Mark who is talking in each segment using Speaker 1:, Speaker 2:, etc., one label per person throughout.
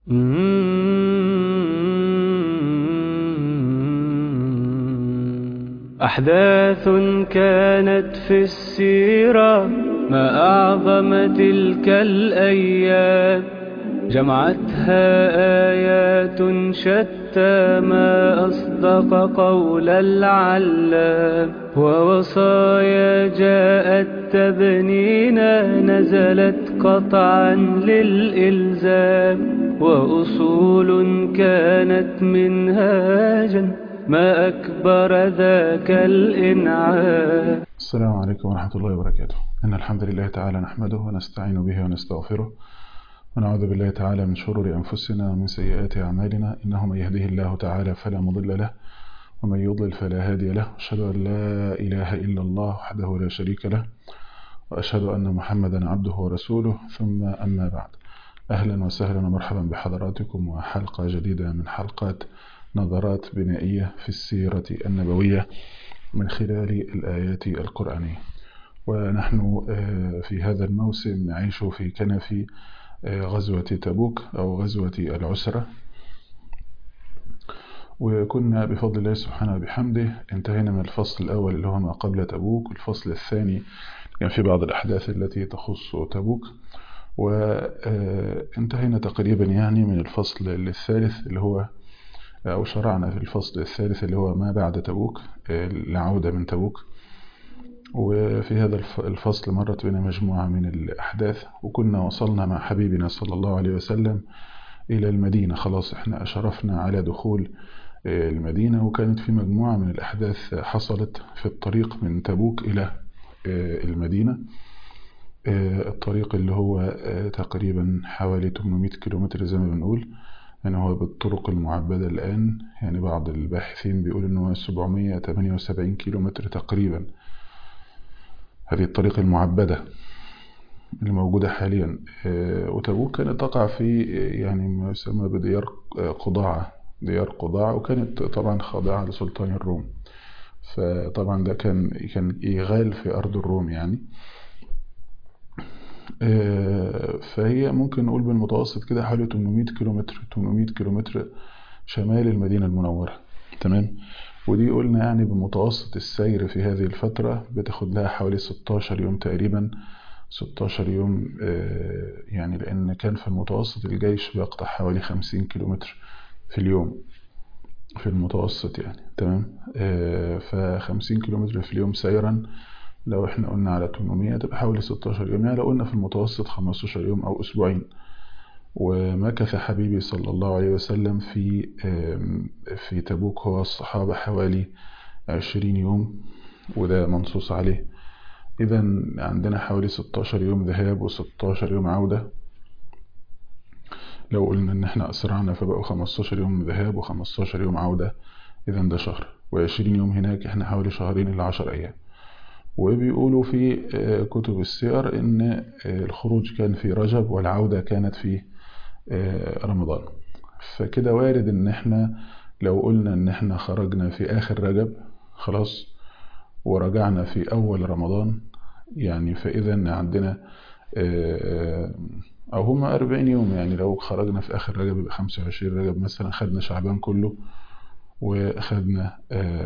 Speaker 1: أحداث كانت في السيرة ما أعظم تلك الأيام جمعتها آيات شتى ما أصدق قول العلام ووصايا جاءت تبنينا نزلت قطعا للإلزام وأصول كانت منهاجا ما أكبر ذاك الإنعام
Speaker 2: السلام عليكم ورحمة الله وبركاته إن الحمد لله تعالى نحمده ونستعين به ونستغفره ونعوذ بالله تعالى من شرور أنفسنا ومن سيئات أعمالنا إنه من يهده الله تعالى فلا مضل له ومن يضلل فلا هادي له أشهد أن لا إله إلا الله وحده لا شريك له وأشهد أن محمدا عبده ورسوله ثم أما بعد أهلا وسهلا ومرحبا بحضراتكم وحلقة جديدة من حلقات نظرات بنائية في السيرة النبوية من خلال الآيات القرآنية ونحن في هذا الموسم نعيش في كنف غزوة تبوك أو غزوة العسرة وكنا بفضل الله سبحانه وبحمده انتهينا من الفصل الأول اللي هو ما قبل تبوك والفصل الثاني كان في بعض الأحداث التي تخص تبوك وانتهينا تقريبا يعني من الفصل الثالث اللي هو أو شرعنا في الفصل الثالث اللي هو ما بعد تبوك العودة من تبوك وفي هذا الفصل مرت بنا مجموعة من الأحداث وكنا وصلنا مع حبيبنا صلى الله عليه وسلم إلى المدينة خلاص احنا أشرفنا على دخول المدينة وكانت في مجموعة من الأحداث حصلت في الطريق من تبوك إلى المدينة الطريق اللي هو تقريبا حوالي 800 كيلومتر زي ما بنقول يعني هو بالطرق المعبدة الآن يعني بعض الباحثين بيقول إنه 778 كيلومتر تقريبا هذه الطريق المعبدة اللي موجودة حاليا وتبوك كانت تقع في يعني ما يسمى بديار قضاعة ديار قضاعة وكانت طبعا خاضعة لسلطان الروم فطبعا ده كان كان إيغال في أرض الروم يعني فهي ممكن نقول بالمتوسط كده حوالي 800 كيلومتر 800 كيلومتر شمال المدينة المنورة تمام ودي قلنا يعني بمتوسط السير في هذه الفترة بتاخد لها حوالي 16 يوم تقريبا 16 يوم يعني لأن كان في المتوسط الجيش بيقطع حوالي 50 كيلومتر في اليوم في المتوسط يعني تمام ف 50 كيلومتر في اليوم سيرا لو احنا قلنا على 800 تبقى حوالي 16 يوم يعني لو قلنا في المتوسط 15 يوم أو أسبوعين ومكث حبيبي صلى الله عليه وسلم في في تبوك هو الصحابة حوالي 20 يوم وده منصوص عليه إذا عندنا حوالي 16 يوم ذهاب و16 يوم عودة لو قلنا إن احنا أسرعنا فبقوا 15 يوم ذهاب و15 يوم عودة إذا ده شهر و20 يوم هناك احنا حوالي شهرين إلى 10 أيام وبيقولوا في كتب السير إن الخروج كان في رجب والعودة كانت في رمضان فكده وارد إن احنا لو قلنا إن احنا خرجنا في آخر رجب خلاص ورجعنا في أول رمضان يعني فإذا عندنا أو هما أربعين يوم يعني لو خرجنا في آخر رجب يبقى خمسة وعشرين رجب مثلا خدنا شعبان كله وخدنا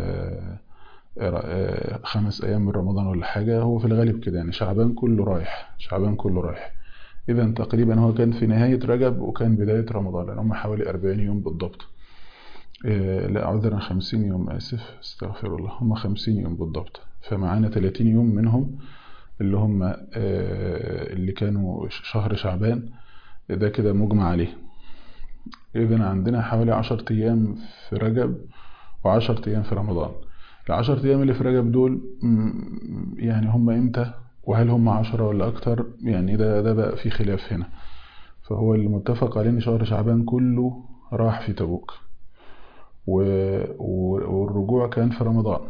Speaker 2: خمس أيام من رمضان ولا حاجة هو في الغالب كده يعني شعبان كله رايح شعبان كله رايح إذا تقريبا هو كان في نهاية رجب وكان بداية رمضان لأن هم حوالي أربعين يوم بالضبط لا عذرا خمسين يوم آسف استغفر الله هم خمسين يوم بالضبط فمعانا تلاتين يوم منهم اللي هم اللي كانوا شهر شعبان ده كده مجمع عليه إذا عندنا حوالي عشر أيام في رجب وعشر أيام في رمضان العشر أيام اللي في رجب دول يعني هم إمتى وهل هم عشرة ولا أكتر يعني ده ده بقى في خلاف هنا فهو اللي متفق عليه إن شهر شعبان كله راح في تبوك والرجوع كان في رمضان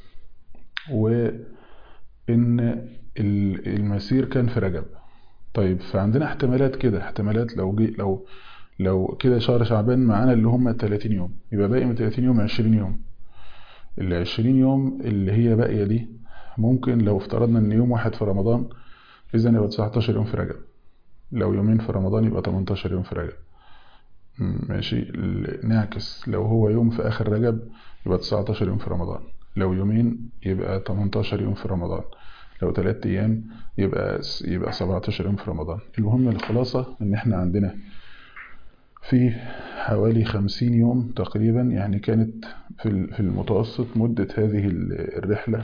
Speaker 2: وإن المسير كان في رجب طيب فعندنا احتمالات كده احتمالات لو جي لو لو كده شهر شعبان معانا اللي هم 30 يوم يبقى باقي من 30 يوم 20 يوم ال 20 يوم اللي هي باقية دي ممكن لو افترضنا ان يوم واحد في رمضان اذا يبقى 19 يوم في رجب لو يومين في رمضان يبقى 18 يوم في رجب ماشي ال- نعكس لو هو يوم في آخر رجب يبقى 19 يوم في رمضان لو يومين يبقى 18 يوم في رمضان لو ثلاث أيام يبقى س- يبقى 17 يوم في رمضان المهم الخلاصة إن إحنا عندنا في حوالي 50 يوم تقريبا يعني كانت في ال- في المتوسط مدة هذه ال- الرحلة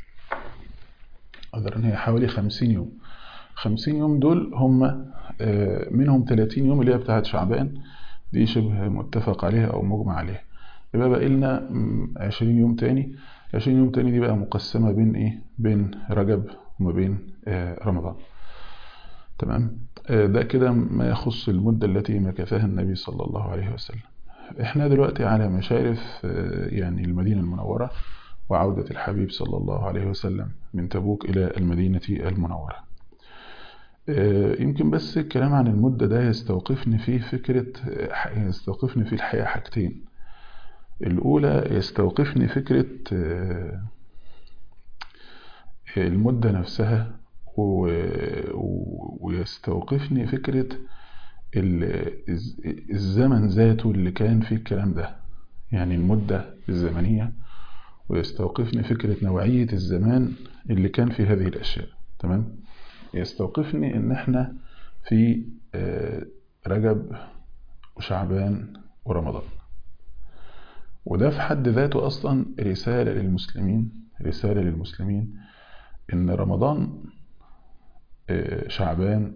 Speaker 2: أقدر إن هي حوالي 50 يوم 50 يوم دول هم آه، منهم 30 يوم اللي هي بتاعت شعبان دي شبه متفق عليها أو مجمع عليها يبقى باقي لنا م، 20 يوم تاني 20 يوم تاني دي بقى مقسمة بين إيه بين رجب وما بين آه، رمضان تمام آه، ده كده ما يخص المدة التي مكثها النبي صلى الله عليه وسلم احنا دلوقتي على مشارف آه، يعني المدينة المنورة وعودة الحبيب صلى الله عليه وسلم من تبوك إلى المدينة المنورة آه، يمكن بس الكلام عن المدة ده يستوقفني فيه فكرة آه، يستوقفني فيه الحقيقة حاجتين الأولى يستوقفني فكرة آه، المدة نفسها و- و- ويستوقفني فكرة ال- الز- الزمن ذاته اللي كان فيه الكلام ده يعني المدة الزمنية ويستوقفني فكرة نوعية الزمان اللي كان في هذه الأشياء تمام يستوقفني إن إحنا في آه، رجب وشعبان ورمضان وده في حد ذاته أصلا رسالة للمسلمين رسالة للمسلمين إن رمضان آه، شعبان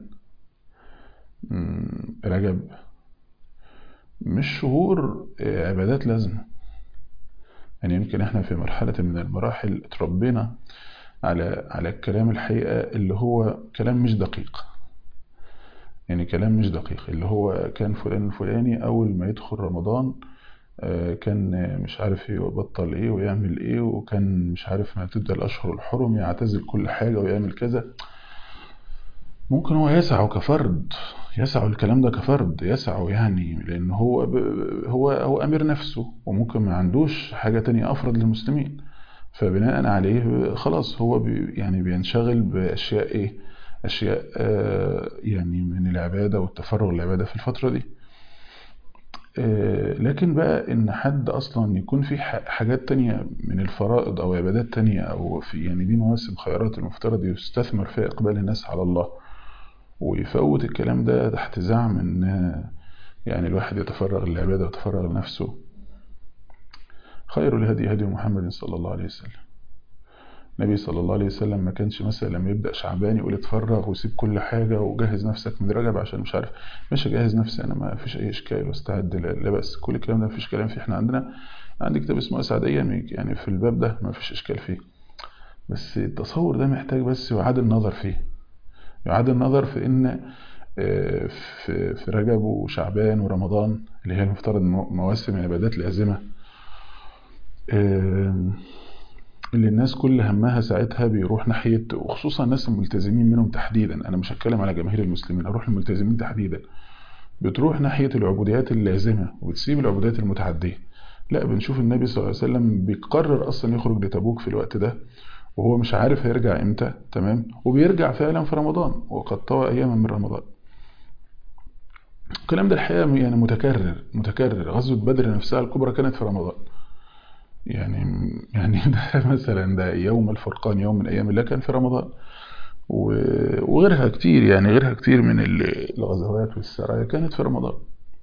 Speaker 2: مم، رجب مش شهور آه، عبادات لازمة يعني يمكن احنا في مرحلة من المراحل اتربينا على على الكلام الحقيقة اللي هو كلام مش دقيق يعني كلام مش دقيق اللي هو كان فلان الفلاني أول ما يدخل رمضان آه، كان آه، مش عارف يبطل ايه ويعمل ايه وكان مش عارف ما تبدأ الأشهر الحرم يعتزل كل حاجة ويعمل كذا ممكن هو يسعه كفرد يسعه الكلام ده كفرد يسعه يعني لأن هو ب... هو هو أمير نفسه وممكن ما عندوش حاجة تانية أفرض للمسلمين فبناء عليه خلاص هو بي يعني بينشغل بأشياء إيه أشياء آه يعني من العبادة والتفرغ للعبادة في الفترة دي آه لكن بقى إن حد أصلا يكون في ح- حاجات تانية من الفرائض أو عبادات تانية أو في يعني دي مواسم خيرات المفترض يستثمر فيها إقبال الناس على الله ويفوت الكلام ده تحت زعم ان يعني الواحد يتفرغ للعبادة ويتفرغ لنفسه خير الهدي هدي محمد صلى الله عليه وسلم النبي صلى الله عليه وسلم ما كانش مثلا لما يبدأ شعبان يقول اتفرغ وسيب كل حاجة وجهز نفسك من رجب عشان مش عارف مش اجهز نفسي انا ما فيش اي اشكال واستعد لا لا بس كل الكلام ده ما فيش كلام فيه احنا عندنا عندي كتاب اسمه اسعدية يعني في الباب ده ما فيش اشكال فيه بس التصور ده محتاج بس يعاد النظر فيه يعاد النظر في ان آه، في في رجب وشعبان ورمضان اللي هي المفترض مو- مواسم العبادات لازمة آه، اللي الناس كل همها ساعتها بيروح ناحية وخصوصا الناس الملتزمين منهم تحديدا أنا مش هتكلم على جماهير المسلمين أروح للملتزمين تحديدا بتروح ناحية العبوديات اللازمة وتسيب العبوديات المتعدية لا بنشوف النبي صلى الله عليه وسلم بيقرر أصلا يخرج لتبوك في الوقت ده وهو مش عارف هيرجع امتى تمام وبيرجع فعلا في رمضان وقد طوى أياما من رمضان الكلام ده الحقيقة يعني متكرر متكرر غزوة بدر نفسها الكبرى كانت في رمضان يعني يعني ده مثلا ده يوم الفرقان يوم من أيام الله كان في رمضان و- وغيرها كتير يعني غيرها كتير من ال- الغزوات والسرايا كانت في رمضان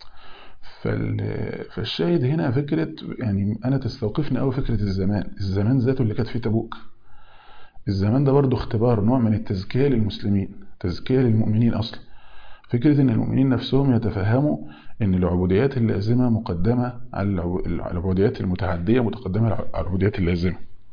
Speaker 2: فال- فالشاهد هنا فكرة يعني أنا تستوقفني أوي فكرة الزمان الزمان ذاته اللي كانت فيه تبوك الزمان ده برضو اختبار نوع من التزكية للمسلمين تزكية للمؤمنين أصلا فكرة إن المؤمنين نفسهم يتفهموا إن العبوديات اللازمة مقدمة على العبو- العبوديات المتعدية متقدمة على العبوديات اللازمة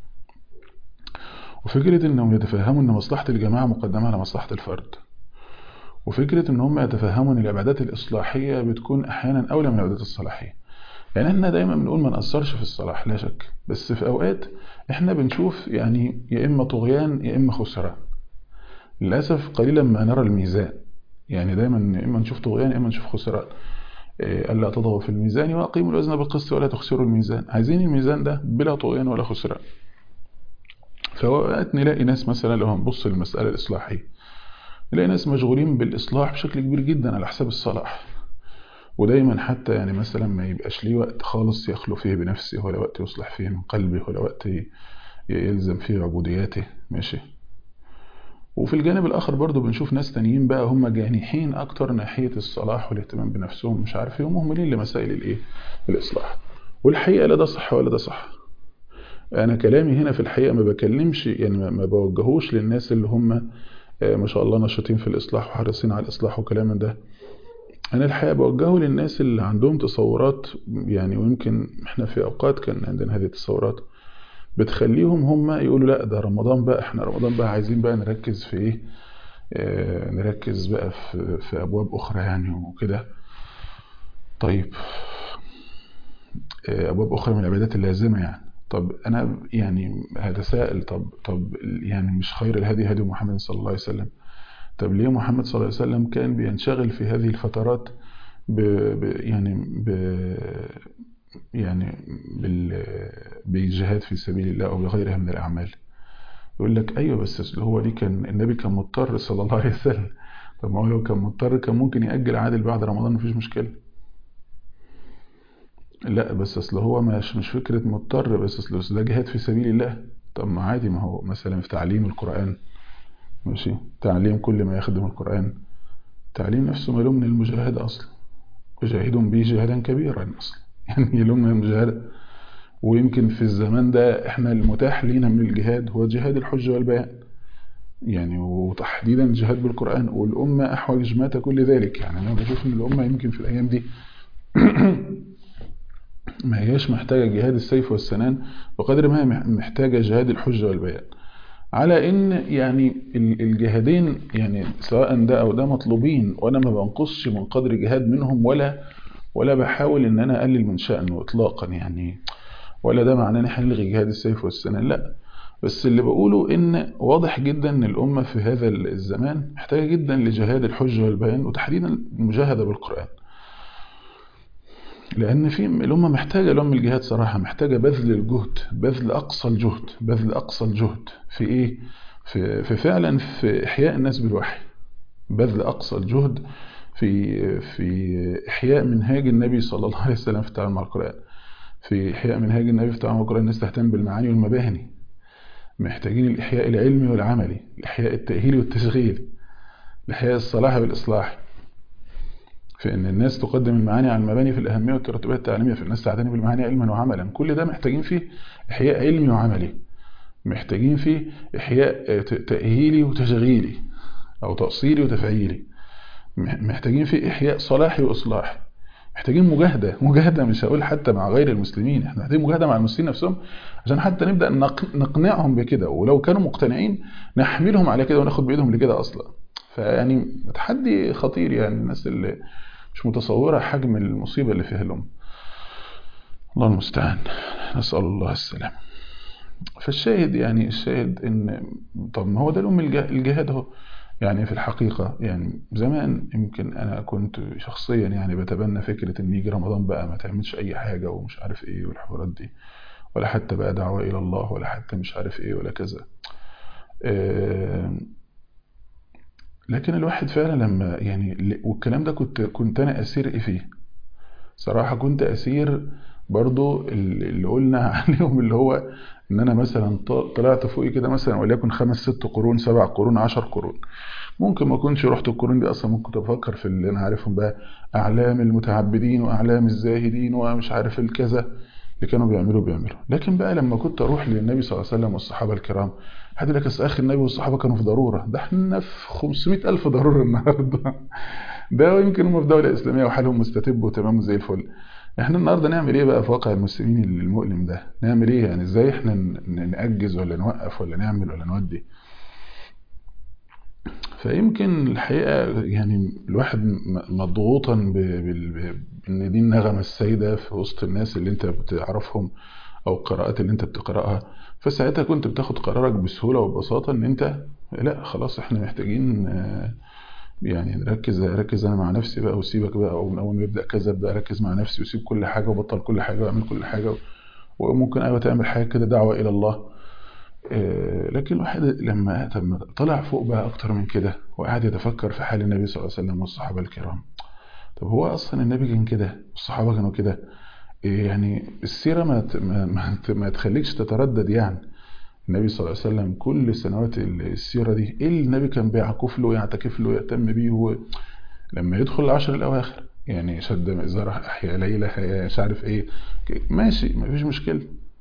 Speaker 2: وفكرة إنهم يتفهموا إن مصلحة الجماعة مقدمة على مصلحة الفرد وفكرة إن هم يتفهموا إن العبادات الإصلاحية بتكون أحيانا أولى من العبادات الصلاحية يعني احنا دايما بنقول ما نقصرش في الصلاح لا شك بس في أوقات احنا بنشوف يعني يا إما طغيان يا إما خسران للأسف قليلا ما نرى الميزان يعني دايما يا إما نشوف طغيان يا إما نشوف خسران إيه، ألا تطغوا في الميزان وأقيموا الوزن بالقسط ولا تخسروا الميزان عايزين الميزان ده بلا طغيان ولا خسران فأوقات نلاقي ناس مثلا لو هنبص للمسألة الإصلاحية نلاقي ناس مشغولين بالإصلاح بشكل كبير جدا على حساب الصلاح ودايما حتى يعني مثلا ما يبقاش ليه وقت خالص يخلو فيه بنفسه ولا وقت يصلح فيه من قلبه ولا وقت يلزم فيه عبودياته ماشي وفي الجانب الآخر برضو بنشوف ناس تانيين بقى هم جانحين أكتر ناحية الصلاح والاهتمام بنفسهم مش عارف ايه ومهملين لمسائل الإيه الإصلاح والحقيقة لا ده صح ولا ده صح أنا كلامي هنا في الحقيقة ما بكلمش يعني ما بوجهوش للناس اللي هم ما شاء الله نشطين في الإصلاح وحريصين على الإصلاح وكلام ده أنا الحقيقة بوجهه للناس اللي عندهم تصورات يعني ويمكن إحنا في أوقات كان عندنا هذه التصورات بتخليهم هم يقولوا لا ده رمضان بقى احنا رمضان بقى عايزين بقى نركز في ايه اه نركز بقى في, في ابواب اخرى يعني وكده طيب اه ابواب اخرى من العبادات اللازمه يعني طب انا يعني هتساءل طب طب يعني مش خير الهدي هدي محمد صلى الله عليه وسلم طب ليه محمد صلى الله عليه وسلم كان بينشغل في هذه الفترات ب ب يعني ب يعني بالجهاد في سبيل الله أو بغيرها من الأعمال يقول لك أيوة بس هو دي كان النبي كان مضطر صلى الله عليه وسلم طب ما هو لو كان مضطر كان ممكن يأجل عادل بعد رمضان مفيش مشكلة لا بس أصل هو مش مش فكرة مضطر بس أصل ده جهاد في سبيل الله طب ما عادي ما هو مثلا في تعليم القرآن ماشي تعليم كل ما يخدم القرآن تعليم نفسه ماله من المجاهدة أصلا وجاهدهم به جهادا كبيرا أصلا يعني يلوم من المجاهدة ويمكن في الزمان ده احنا المتاح لينا من الجهاد هو جهاد الحجة والبيان يعني وتحديدا الجهاد بالقرآن والأمة أحوج ما تكون لذلك يعني أنا بشوف إن الأمة يمكن في الأيام دي ما هياش محتاجة جهاد السيف والسنان بقدر ما هي محتاجة جهاد الحجة والبيان على ان يعني الجهادين يعني سواء ده او ده مطلوبين وانا ما بنقصش من قدر جهاد منهم ولا ولا بحاول ان انا اقلل من شأنه اطلاقا يعني ولا ده معناه ان احنا نلغي جهاد السيف والسنان لا بس اللي بقوله ان واضح جدا ان الامه في هذا الزمان محتاجه جدا لجهاد الحجه والبيان وتحديدا المجاهده بالقران لان في الامه محتاجه لهم الجهاد صراحه محتاجه بذل الجهد بذل اقصى الجهد بذل اقصى الجهد في ايه في, في فعلا في احياء الناس بالوحي بذل اقصى الجهد في في إحياء منهاج النبي صلى الله عليه وسلم في التعامل مع القرآن في إحياء منهاج النبي في التعامل مع القرآن الناس تهتم بالمعاني والمباني محتاجين الإحياء العلمي والعملي الإحياء التأهيلي والتشغيلي الإحياء الصلاح والإصلاح في أن الناس تقدم المعاني على المباني في الأهمية والترتيبات التعليمية في الناس تعتني بالمعاني علما وعملا كل ده محتاجين فيه إحياء علمي وعملي محتاجين فيه إحياء تأهيلي وتشغيلي أو تأصيلي وتفعيلي محتاجين في إحياء صلاحي وإصلاحي محتاجين مجاهدة مجاهدة مش هقول حتى مع غير المسلمين احنا محتاجين مجاهدة مع المسلمين نفسهم عشان حتى نبدأ نقنعهم بكده ولو كانوا مقتنعين نحملهم على كده وناخد بإيدهم لكده أصلا فيعني تحدي خطير يعني الناس اللي مش متصورة حجم المصيبة اللي فيها الأم الله المستعان نسأل الله السلام فالشاهد يعني الشاهد ان طب ما هو ده الأم الجهاد اهو يعني في الحقيقة يعني زمان يمكن أنا كنت شخصيا يعني بتبنى فكرة إن يجي رمضان بقى ما تعملش أي حاجة ومش عارف إيه والحوارات دي ولا حتى بقى دعوة إلى الله ولا حتى مش عارف إيه ولا كذا لكن الواحد فعلا لما يعني والكلام ده كنت كنت أنا أسير إيه فيه صراحة كنت أسير برضو اللي قلنا عليهم اللي هو ان انا مثلا طلعت فوقي كده مثلا وليكن خمس ست قرون سبع قرون عشر قرون ممكن ما اكونش رحت القرون دي اصلا ممكن افكر في اللي انا عارفهم بقى اعلام المتعبدين واعلام الزاهدين ومش عارف الكذا اللي كانوا بيعملوا بيعملوا لكن بقى لما كنت اروح للنبي صلى الله عليه وسلم والصحابه الكرام حد لك اخي النبي والصحابه كانوا في ضروره ده احنا في 500 الف ضروره النهارده ده يمكن هم في دوله اسلاميه وحالهم مستتب وتمام زي الفل احنا النهارده نعمل ايه بقى في واقع المسلمين المؤلم ده نعمل ايه يعني ازاي احنا نأجز ولا نوقف ولا نعمل ولا نودي فيمكن الحقيقة يعني الواحد مضغوطا بان دي النغمة السيدة في وسط الناس اللي انت بتعرفهم او القراءات اللي انت بتقرأها فساعتها كنت بتاخد قرارك بسهولة وببساطة ان انت لا خلاص احنا محتاجين يعني ركز ركز انا مع نفسي بقى وسيبك بقى او من اول ما يبدا كذا ابدا اركز مع نفسي وسيب كل حاجه وبطل كل حاجه واعمل كل حاجه وممكن ايوه تعمل حاجه كده دعوه الى الله لكن الواحد لما طلع فوق بقى اكتر من كده وقعد يتفكر في حال النبي صلى الله عليه وسلم والصحابه الكرام طب هو اصلا النبي كان كده الصحابه كانوا كده إيه يعني السيره ما ت- ما ما, ت- ما تخليكش تتردد يعني النبي صلى الله عليه وسلم كل سنوات السيره دي ايه اللي النبي كان بيعكف له ويعتكف له ويهتم بيه هو لما يدخل العشر الاواخر يعني شد مئزره احيا ليله يا مش عارف ايه ماشي مفيش مشكله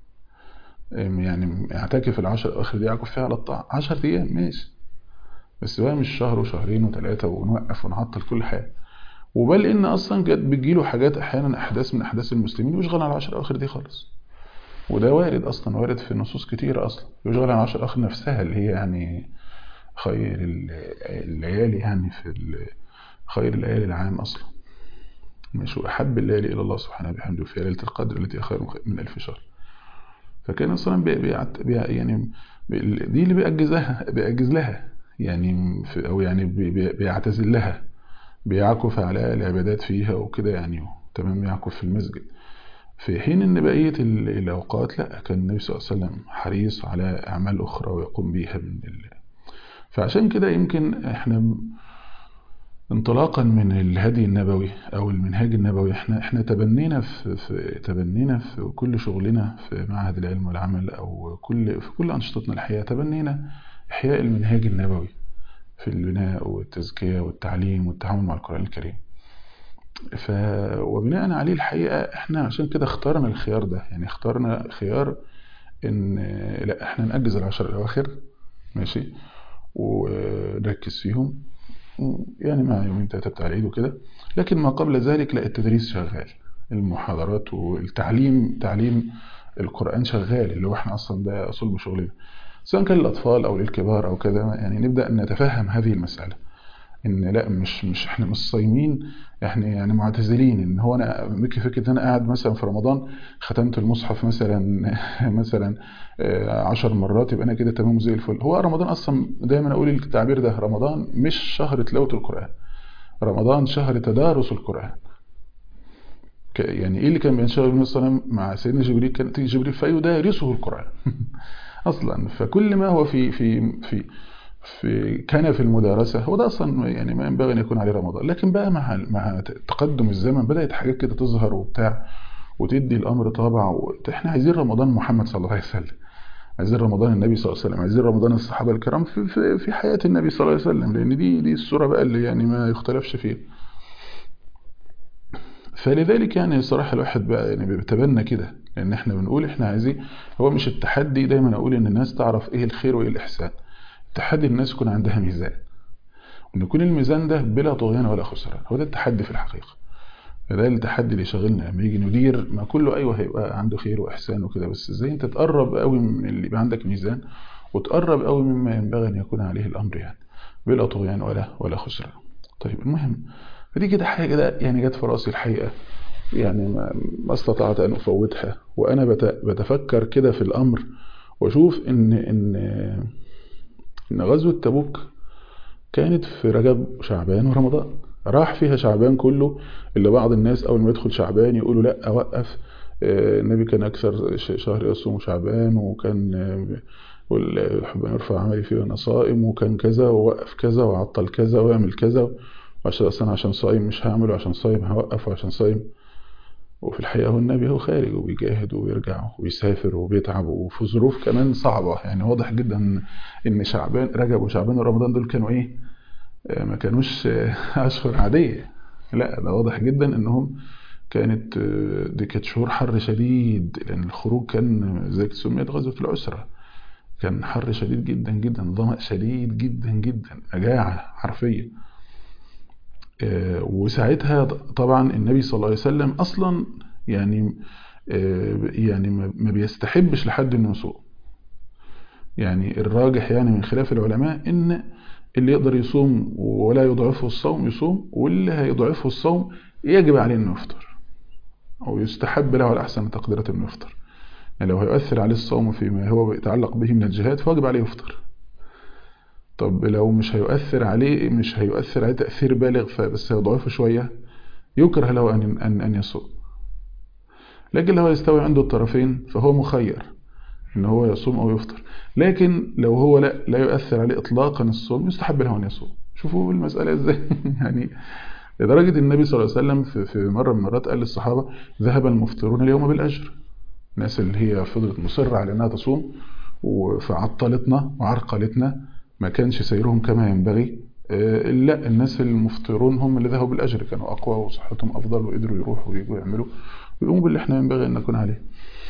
Speaker 2: يعني يعتكف العشر الاواخر دي يعكف فيها على الطاعه 10 ايام ماشي بس بقى مش شهر وشهرين وثلاثه ونوقف ونعطل كل حاجه وبل ان اصلا كانت بتجيله حاجات احيانا احداث من احداث المسلمين ويشغل على العشر الاواخر دي خالص وده وارد اصلا وارد في نصوص كتير اصلا يشغل على العشر الاواخر نفسها اللي هي يعني خير ال- الليالي يعني في ال- خير الليالي العام اصلا مش احب الليالي الى الله سبحانه وبحمده في ليله القدر التي خير من الف شهر فكان اصلا بي بيعت بي يعني بي دي اللي بيأجزها بيأجز لها يعني في او يعني بي بي بيعتزل لها بيعكف على العبادات فيها وكده يعني تمام يعكف في المسجد في حين ان بقية ال- الاوقات لا كان النبي صلى الله عليه وسلم حريص على اعمال اخرى ويقوم بيها من ال... فعشان كده يمكن احنا انطلاقا من الهدي النبوي او المنهاج النبوي احنا احنا تبنينا في, في تبنينا في كل شغلنا في معهد العلم والعمل او كل في كل انشطتنا الحياه تبنينا احياء المنهاج النبوي في البناء والتزكيه والتعليم والتعامل مع القران الكريم ف وبناء عليه الحقيقه احنا عشان كده اخترنا الخيار ده يعني اخترنا خيار ان لا احنا نأجز العشر الاواخر ماشي ونركز فيهم يعني مع يومين تلاتة بتاع العيد وكده لكن ما قبل ذلك لا التدريس شغال المحاضرات والتعليم تعليم القرآن شغال اللي هو احنا أصلا ده صلب شغلنا سواء كان للأطفال أو للكبار أو كذا يعني نبدأ نتفهم هذه المسألة ان لا مش مش احنا مش صايمين احنا يعني معتزلين ان هو انا ممكن فكره ان انا قاعد مثلا في رمضان ختمت المصحف مثلا مثلا آه، عشر مرات يبقى انا كده تمام زي الفل هو رمضان اصلا دايما اقول التعبير ده رمضان مش شهر تلاوه القران رمضان شهر تدارس القران ك- يعني ايه اللي كان بينشغل النبي صلى الله عليه وسلم مع سيدنا جبريل كان تيجي جبريل فيدارسه القران اصلا فكل ما هو في في في في كان في المدارسة هو ده أصلا يعني ما ينبغي أن يكون عليه رمضان لكن بقى مع مع تقدم الزمن بدأت حاجات كده تظهر وبتاع وتدي الأمر طابع و... إحنا عايزين رمضان محمد صلى الله عليه وسلم عايزين رمضان النبي صلى الله عليه وسلم عايزين رمضان الصحابة الكرام في, في, في حياة النبي صلى الله عليه وسلم لأن دي دي الصورة بقى اللي يعني ما يختلفش فيها فلذلك يعني صراحة الواحد بقى يعني بيتبنى كده لأن احنا بنقول احنا عايزين هو مش التحدي دايما أقول إن الناس تعرف إيه الخير وإيه الإحسان التحدي الناس يكون عندها ميزان وان يكون الميزان ده بلا طغيان ولا خسران هو ده التحدي في الحقيقة فده التحدي اللي شاغلنا لما يجي ندير ما كله ايوه هيبقى عنده خير واحسان وكده بس ازاي انت تقرب قوي من اللي يبقى عندك ميزان وتقرب قوي مما ينبغي ان يكون عليه الامر يعني بلا طغيان ولا ولا خسران طيب المهم فدي كده حاجه كده يعني جت في راسي الحقيقه يعني ما ما استطعت ان افوتها وانا بت- بتفكر كده في الامر واشوف ان ان ان غزوه تبوك كانت في رجب وشعبان ورمضان راح فيها شعبان كله اللي بعض الناس اول ما يدخل شعبان يقولوا لا اوقف آه، النبي كان اكثر ش- شهر يصوم شعبان وكان آه، يقول يحب ان يرفع عملي فيه وانا صائم وكان كذا ووقف كذا وعطل كذا ويعمل كذا وعشان اصلا عشان صايم مش هعمل وعشان صايم هوقف وعشان صايم وفي الحقيقة هو النبي هو خارج وبيجاهد وبيرجع وبيسافر وبيتعب وفي ظروف كمان صعبة يعني واضح جدا ان شعبان رجب وشعبان ورمضان دول كانوا ايه آه، ما كانوش آه، اشهر عادية لا ده واضح جدا انهم كانت آه، دي كانت شهور حر شديد لان الخروج كان زي سميت غزوة العسرة كان حر شديد جدا جدا ظمأ شديد جدا جدا مجاعة حرفيا آه، وساعتها طبعا النبي صلى الله عليه وسلم اصلا يعني آه، يعني ما ما بيستحبش لحد انه يصوم يعني الراجح يعني من خلاف العلماء ان اللي يقدر يصوم ولا يضعفه الصوم يصوم واللي هيضعفه الصوم يجب عليه انه يفطر او يستحب له على احسن تقديرات انه يفطر يعني لو هيؤثر عليه الصوم فيما هو يتعلق به من الجهاد فواجب عليه يفطر طب لو مش هيؤثر عليه مش هيؤثر عليه تأثير بالغ فبس هيضعفه شوية يكره له أن أن أن يصوم لكن لو يستوي عنده الطرفين فهو مخير ان هو يصوم او يفطر لكن لو هو لا لا يؤثر عليه اطلاقا الصوم يستحب له ان يصوم شوفوا المسألة ازاي يعني لدرجة النبي صلى الله عليه وسلم في في مرة من المرات قال للصحابة ذهب المفطرون اليوم بالأجر الناس اللي هي فضلت مصرة على أنها تصوم فعطلتنا وعرقلتنا ما كانش سيرهم كما ينبغي آه، لا الناس المفطرون هم اللي ذهبوا بالأجر كانوا أقوى وصحتهم أفضل وقدروا يروحوا ويجوا يعملوا ويقوموا باللي احنا ينبغي أن نكون عليه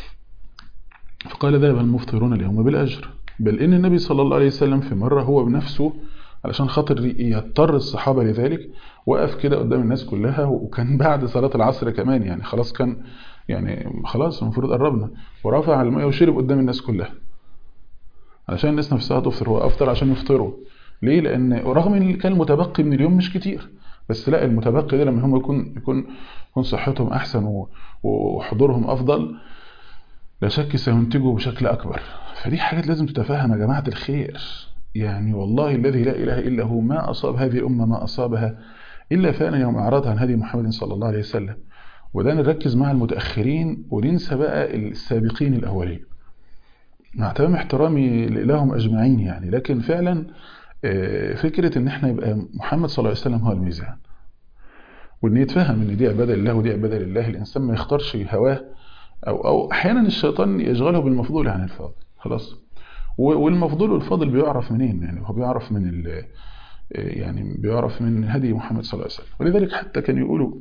Speaker 2: فقال ذهب المفطرون اليوم بالأجر بل إن النبي صلى الله عليه وسلم في مرة هو بنفسه علشان خاطر يضطر الصحابة لذلك وقف كده قدام الناس كلها وكان بعد صلاة العصر كمان يعني خلاص كان يعني خلاص المفروض قربنا ورفع الماء وشرب قدام الناس كلها علشان الناس نفسها تفطر هو أفطر عشان يفطروا ليه لأن رغم إن كان المتبقي من اليوم مش كتير بس لا المتبقي ده لما هم يكون يكون يكون صحتهم أحسن وحضورهم أفضل لا شك سينتجوا بشكل أكبر فدي حاجات لازم تتفهم يا جماعة الخير يعني والله الذي لا إله إلا هو ما أصاب هذه الأمة ما أصابها إلا فأنا يوم أعرضها عن هدي محمد صلى الله عليه وسلم وده نركز مع المتأخرين وننسى بقى السابقين الأولين مع تمام احترامي لهم أجمعين يعني لكن فعلا فكرة ان احنا يبقى محمد صلى الله عليه وسلم هو الميزان وان يتفهم ان دي عبادة لله ودي عبادة لله الانسان ما يختارش هواه او او احيانا الشيطان يشغله بالمفضول عن الفاضل خلاص والمفضول والفاضل بيعرف منين يعني هو بيعرف من ال يعني بيعرف من هدي محمد صلى الله عليه وسلم ولذلك حتى كان يقولوا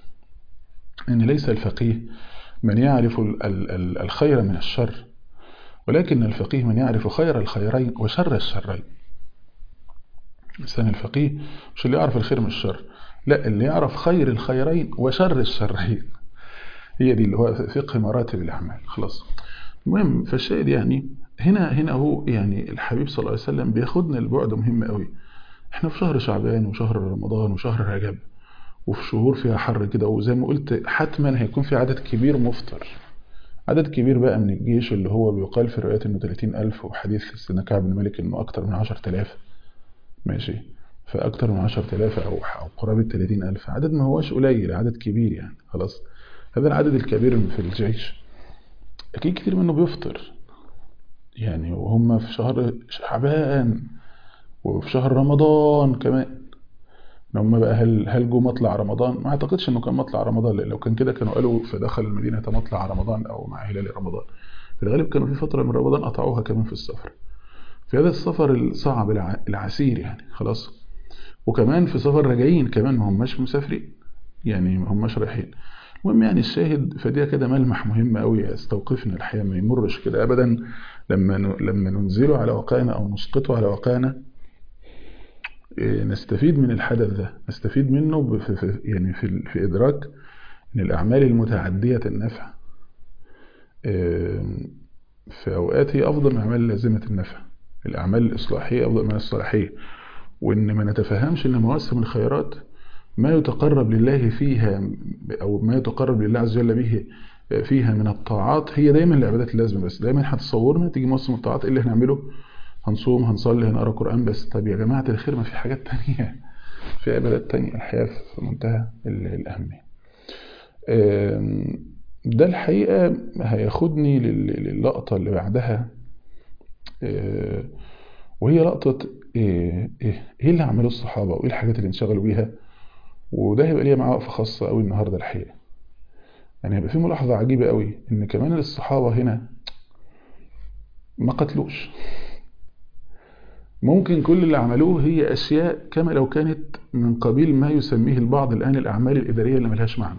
Speaker 2: ان ليس الفقيه من يعرف الخير من الشر ولكن الفقيه من يعرف خير الخيرين وشر الشرين الإنسان الفقيه مش اللي يعرف الخير من الشر لا اللي يعرف خير الخيرين وشر الشرين هي دي اللي هو فقه مراتب الأعمال خلاص المهم فالشاهد يعني هنا هنا هو يعني الحبيب صلى الله عليه وسلم بياخدنا البعد مهم قوي احنا في شهر شعبان وشهر رمضان وشهر رجب وفي شهور فيها حر كده وزي ما قلت حتما هيكون في عدد كبير مفطر عدد كبير بقى من الجيش اللي هو بيقال في الروايات انه 30000 وحديث سيدنا كعب بن مالك انه اكتر من 10000 ماشي فأكتر من 10000 أو أو قرابة 30000 عدد ما هوش قليل عدد كبير يعني خلاص هذا العدد الكبير في الجيش أكيد كتير منه بيفطر يعني وهم في شهر شعبان وفي شهر رمضان كمان هم بقى هل هل جو مطلع رمضان ما اعتقدش انه كان مطلع رمضان لان لو كان كده كانوا قالوا فدخل المدينه مطلع رمضان او مع هلال رمضان في الغالب كانوا في فتره من رمضان قطعوها كمان في السفر في هذا السفر الصعب العسير يعني خلاص وكمان في سفر راجعين كمان ما هماش مسافرين يعني ما هماش رايحين المهم يعني الشاهد فدي كده ملمح مهم قوي يستوقفنا الحقيقه ما يمرش كده ابدا لما لما ننزله على واقعنا او نسقطه على واقعنا نستفيد من الحدث ده نستفيد منه في في يعني في, في ادراك ان الاعمال المتعديه النفع في اوقات هي افضل من الاعمال لازمه النفع الأعمال الإصلاحية أفضل من الصلاحية وإن ما نتفهمش إن مواسم الخيرات ما يتقرب لله فيها أو ما يتقرب لله عز وجل به فيها من الطاعات هي دايما العبادات اللازمة بس دايما هتصورنا تيجي موسم الطاعات اللي هنعمله هنصوم هنصلي هنقرا قرآن بس طب يا جماعة الخير ما في حاجات تانية في عبادات تانية الحياة في منتهى الأهمية ده الحقيقة هياخدني للقطة اللي بعدها وهي لقطة إيه, إيه, إيه اللي عمله الصحابة وإيه الحاجات اللي انشغلوا بيها وده هيبقى ليا معاه وقفة خاصة قوي النهاردة الحقيقة يعني هيبقى في ملاحظة عجيبة قوي إن كمان الصحابة هنا ما قتلوش ممكن كل اللي عملوه هي أشياء كما لو كانت من قبيل ما يسميه البعض الآن الأعمال الإدارية اللي ملهاش معنى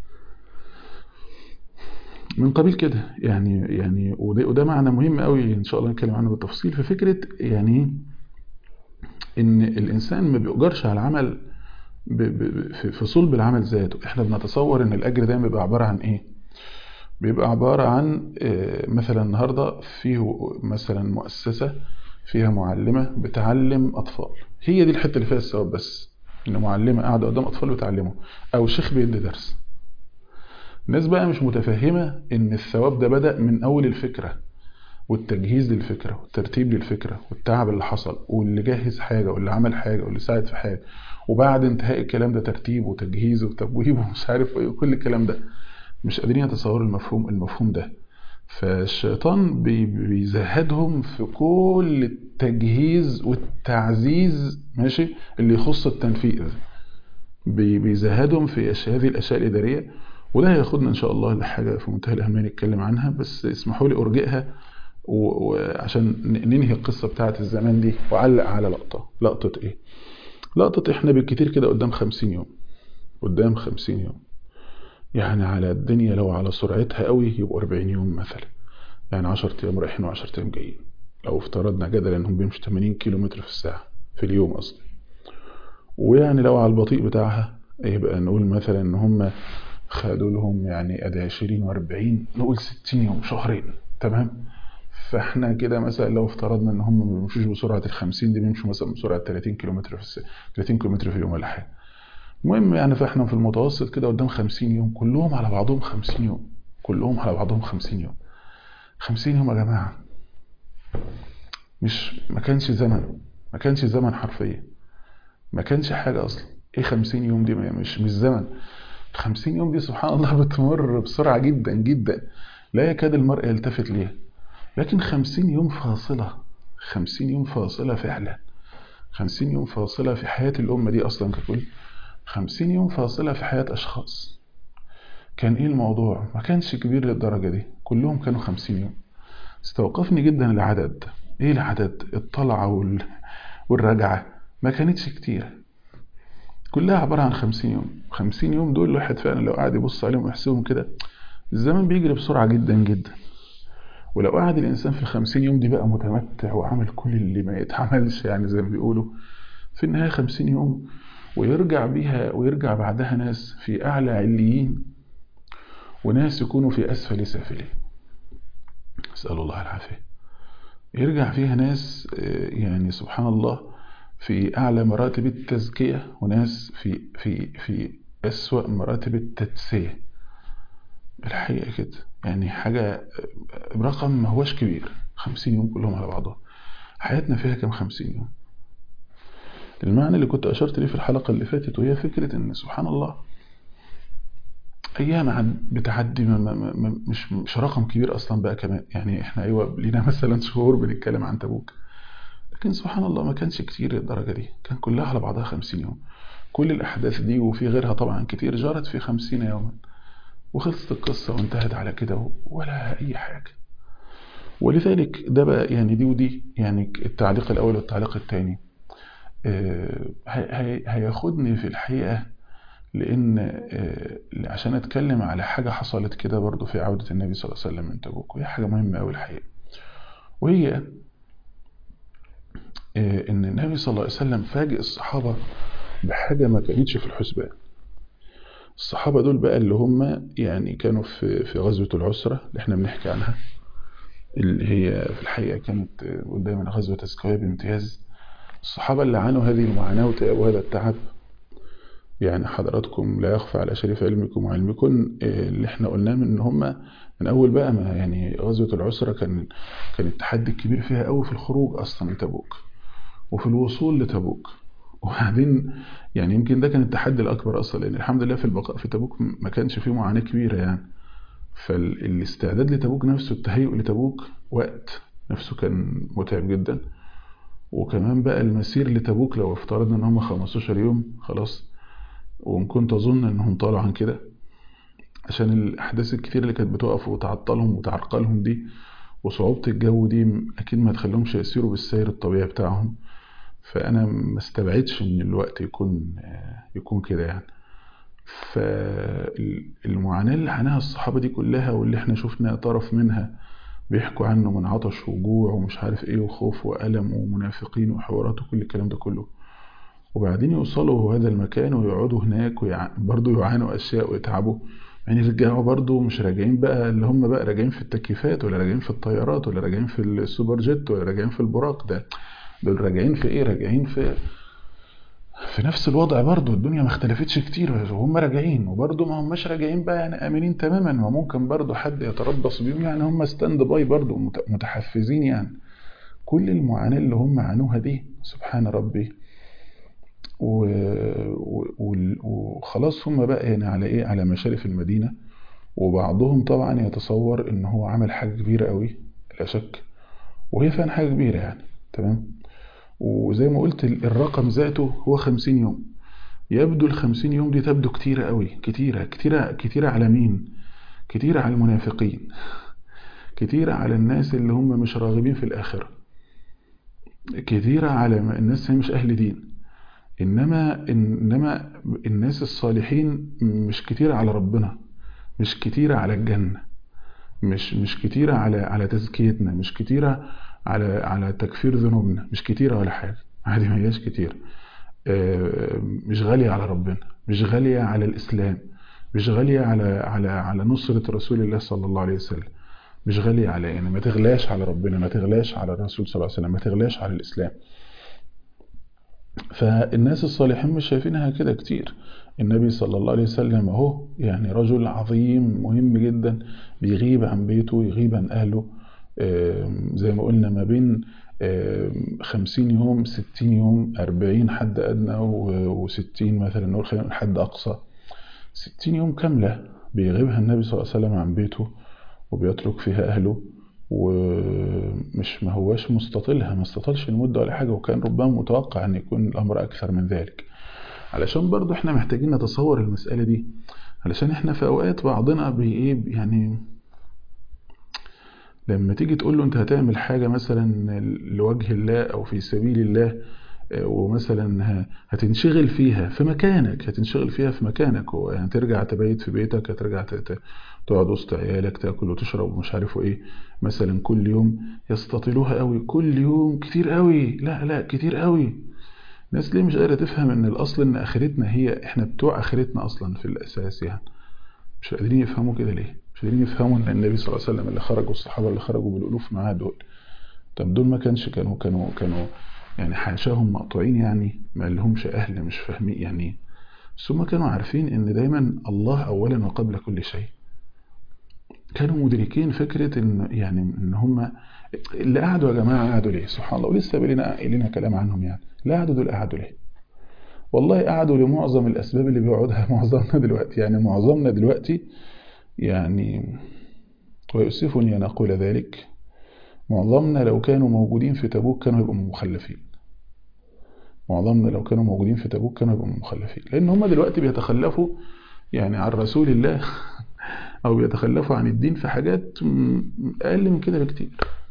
Speaker 2: من قبيل كده يعني يعني وده, وده معنى مهم قوي ان شاء الله نتكلم عنه بالتفصيل في فكره يعني ان الانسان ما بيؤجرش على العمل في صلب العمل ذاته احنا بنتصور ان الاجر دايما بيبقى عباره عن ايه بيبقى عباره عن مثلا النهارده فيه مثلا مؤسسه فيها معلمه بتعلم اطفال هي دي الحته اللي فيها الثواب بس ان معلمه قاعده قدام اطفال بتعلمه او شيخ بيدي درس الناس بقى مش متفهمة ان الثواب ده بدأ من اول الفكرة والتجهيز للفكرة والترتيب للفكرة والتعب اللي حصل واللي جهز حاجة واللي عمل حاجة واللي ساعد في حاجة وبعد انتهاء الكلام ده ترتيب وتجهيز وتبويب ومش عارف ايه وكل الكلام ده مش قادرين يتصوروا المفهوم المفهوم ده فالشيطان بيزهدهم في كل التجهيز والتعزيز ماشي اللي يخص التنفيذ بي- بيزهدهم في أش- هذه الاشياء الاداريه وده هياخدنا ان شاء الله لحاجه في منتهى الاهميه نتكلم عنها بس اسمحوا لي ارجئها و- وعشان ن- ننهي القصه بتاعه الزمان دي واعلق على لقطه لقطه ايه لقطه احنا بالكتير كده قدام خمسين يوم قدام خمسين يوم يعني على الدنيا لو على سرعتها قوي يبقوا 40 يوم مثلا يعني 10 ايام رايحين و10 ايام جايين لو افترضنا جدلا انهم بيمشوا 80 كيلو متر في الساعه في اليوم اصلا ويعني لو على البطيء بتاعها يبقى نقول مثلا ان هم خدوا لهم يعني ادي 20 و40 نقول 60 يوم شهرين تمام فاحنا كده مثلا لو افترضنا ان هم ما بيمشوش بسرعه ال 50 دي بيمشوا مثلا بسرعه 30 كيلو متر في الساعه 30 كيلو متر في اليوم ولا حاجه المهم يعني فاحنا في المتوسط كده قدام 50 يوم كلهم على بعضهم 50 يوم كلهم على بعضهم 50 يوم 50 يوم يا جماعه مش ما كانش زمن ما كانش زمن حرفيا ما كانش حاجه اصلا ايه 50 يوم دي مش مش زمن 50 يوم دي سبحان الله بتمر بسرعه جدا جدا لا يكاد المرء يلتفت ليها لكن 50 يوم فاصله 50 يوم فاصله فعلا 50 يوم فاصله في حياه الامه دي اصلا ككل 50 يوم فاصله في حياه اشخاص كان ايه الموضوع ما كانش كبير للدرجه دي كلهم كانوا 50 يوم استوقفني جدا العدد ايه العدد الطلعه وال... والرجعه ما كانتش كتيره كلها عبارة عن خمسين يوم خمسين يوم دول الواحد فعلا لو قاعد يبص عليهم ويحسبهم كده الزمن بيجري بسرعة جدا جدا ولو قعد الإنسان في الخمسين يوم دي بقى متمتع وعمل كل اللي ما يتعملش يعني زي ما بيقولوا في النهاية خمسين يوم ويرجع بيها ويرجع بعدها ناس في أعلى عليين وناس يكونوا في أسفل سافلين أسأل الله العافية يرجع فيها ناس يعني سبحان الله في أعلى مراتب التزكية وناس في في في أسوأ مراتب التدسية الحقيقة كده يعني حاجة رقم ما هوش كبير خمسين يوم كلهم على بعضهم حياتنا فيها كم خمسين يوم المعنى اللي كنت أشرت ليه في الحلقة اللي فاتت وهي فكرة إن سبحان الله أيام بتعدي ما ما ما مش مش رقم كبير أصلا بقى كمان يعني إحنا أيوة لينا مثلا شهور بنتكلم عن تبوك لكن سبحان الله ما كانش كتير الدرجة دي كان كلها على بعضها خمسين يوم كل الأحداث دي وفي غيرها طبعا كتير جرت في خمسين يوما وخلصت القصة وانتهت على كده ولا أي حاجة ولذلك ده بقى يعني دي ودي يعني التعليق الأول والتعليق الثاني هياخدني في الحقيقة لأن عشان أتكلم على حاجة حصلت كده برضو في عودة النبي صلى الله عليه وسلم من تبوك وهي حاجة مهمة أوي الحقيقة وهي ان النبي صلى الله عليه وسلم فاجئ الصحابة بحاجة ما كانتش في الحسبان الصحابة دول بقى اللي هم يعني كانوا في في غزوة العسرة اللي احنا بنحكي عنها اللي هي في الحقيقة كانت قدامنا غزوة تزكوية بامتياز الصحابة اللي عانوا هذه المعاناة وهذا التعب يعني حضراتكم لا يخفى على شريف علمكم وعلمكم اللي احنا قلناه من ان هم من اول بقى ما يعني غزوة العسرة كان كان التحدي الكبير فيها قوي في الخروج اصلا لتبوك وفي الوصول لتبوك وبعدين يعني يمكن ده كان التحدي الاكبر اصلا لان الحمد لله في البقاء في تبوك ما كانش فيه معاناة كبيرة يعني فالاستعداد لتبوك نفسه التهيؤ لتبوك وقت نفسه كان متعب جدا وكمان بقى المسير لتبوك لو افترضنا ان هم 15 يوم خلاص وان كنت اظن انهم طالعوا عن كده عشان الاحداث الكتير اللي كانت بتقف وتعطلهم وتعرقلهم دي وصعوبة الجو دي اكيد ما تخليهمش يسيروا بالسير الطبيعي بتاعهم فانا ما استبعدش ان الوقت يكون يكون كده يعني فالمعاناة اللي عاناها الصحابة دي كلها واللي احنا شفنا طرف منها بيحكوا عنه من عطش وجوع ومش عارف ايه وخوف وألم ومنافقين وحوارات وكل الكلام ده كله وبعدين يوصلوا هذا المكان ويقعدوا هناك وبرضه يعانوا أشياء ويتعبوا يعني يرجعوا برضه مش راجعين بقى اللي هم بقى راجعين في التكييفات ولا راجعين في الطيارات ولا راجعين في السوبر جيت ولا راجعين في البراق ده دول راجعين في ايه راجعين في في نفس الوضع برضه الدنيا ما اختلفتش كتير وهم راجعين وبرضه ما هماش راجعين بقى يعني امنين تماما وممكن برضه حد يتربص بيهم يعني هم ستاند باي برضه متحفزين يعني كل المعاناة اللي هم عانوها دي سبحان ربي وخلاص هم بقى يعني على ايه على مشارف المدينة وبعضهم طبعا يتصور ان هو عمل حاجة كبيرة قوي لا شك وهي فعلا حاجة كبيرة يعني تمام وزي ما قلت الرقم ذاته هو خمسين يوم يبدو الخمسين يوم دي تبدو كتيرة قوي كتيرة كتيرة كتيرة على مين كتيرة على المنافقين كتيرة على الناس اللي هم مش راغبين في الآخرة كتيرة على الناس اللي مش أهل دين إنما إنما الناس الصالحين مش كتيرة على ربنا مش كتيرة على الجنة مش مش كتيرة على على تزكيتنا مش كتيرة على على تكفير ذنوبنا مش كتيرة ولا حاجة عادي ما هياش كتير مش غالية على ربنا مش غالية على الإسلام مش غالية على على على نصرة رسول الله صلى الله عليه وسلم مش غالية على يعني ما تغلاش على ربنا ما تغلاش على الرسول صلى الله عليه وسلم ما تغلاش على الإسلام فالناس الصالحين مش شايفينها كده كتير النبي صلى الله عليه وسلم اهو يعني رجل عظيم مهم جدا بيغيب عن بيته يغيب عن أهله زي ما قلنا ما بين خمسين يوم ستين يوم أربعين حد أدنى وستين مثلا نقول خلينا نقول حد أقصى ستين يوم كاملة بيغيبها النبي صلى الله عليه وسلم عن بيته وبيترك فيها أهله ومش ما هواش مستطيلها ما استطالش المدة ولا حاجة وكان ربما متوقع أن يكون الأمر أكثر من ذلك علشان برضو احنا محتاجين نتصور المسألة دي علشان احنا في أوقات بعضنا بإيه يعني لما تيجي تقول له انت هتعمل حاجة مثلا لوجه الله او في سبيل الله ومثلا هتنشغل فيها في مكانك هتنشغل فيها في مكانك يعني ترجع تبيت في بيتك هترجع تقعد وسط عيالك تاكل وتشرب ومش عارف ايه مثلا كل يوم يستطيلوها قوي كل يوم كتير قوي لا لا كتير قوي الناس ليه مش قادرة تفهم ان الاصل ان اخرتنا هي احنا بتوع اخرتنا اصلا في الاساس يعني مش قادرين يفهموا كده ليه مش قادرين يفهموا ان النبي صلى الله عليه وسلم اللي خرج والصحابه اللي خرجوا بالالوف معاه دول طب دول ما كانش كانوا كانوا كانوا يعني حاشاهم مقطوعين يعني ما لهمش اهل مش فاهمين يعني بس هم كانوا عارفين ان دايما الله اولا وقبل كل شيء كانوا مدركين فكرة ان يعني ان هم اللي قعدوا يا جماعة قعدوا ليه سبحان الله ولسه بلنا لنا كلام عنهم يعني لا قعدوا دول قعدوا ليه والله قعدوا لمعظم الاسباب اللي بيقعدها معظمنا دلوقتي يعني معظمنا دلوقتي يعني ويؤسفني أن أقول ذلك معظمنا لو كانوا موجودين في تبوك كانوا يبقوا مخلفين معظمنا لو كانوا موجودين في تبوك كانوا يبقوا مخلفين لأن هم دلوقتي بيتخلفوا يعني عن رسول الله أو بيتخلفوا عن الدين في حاجات أقل من كده بكتير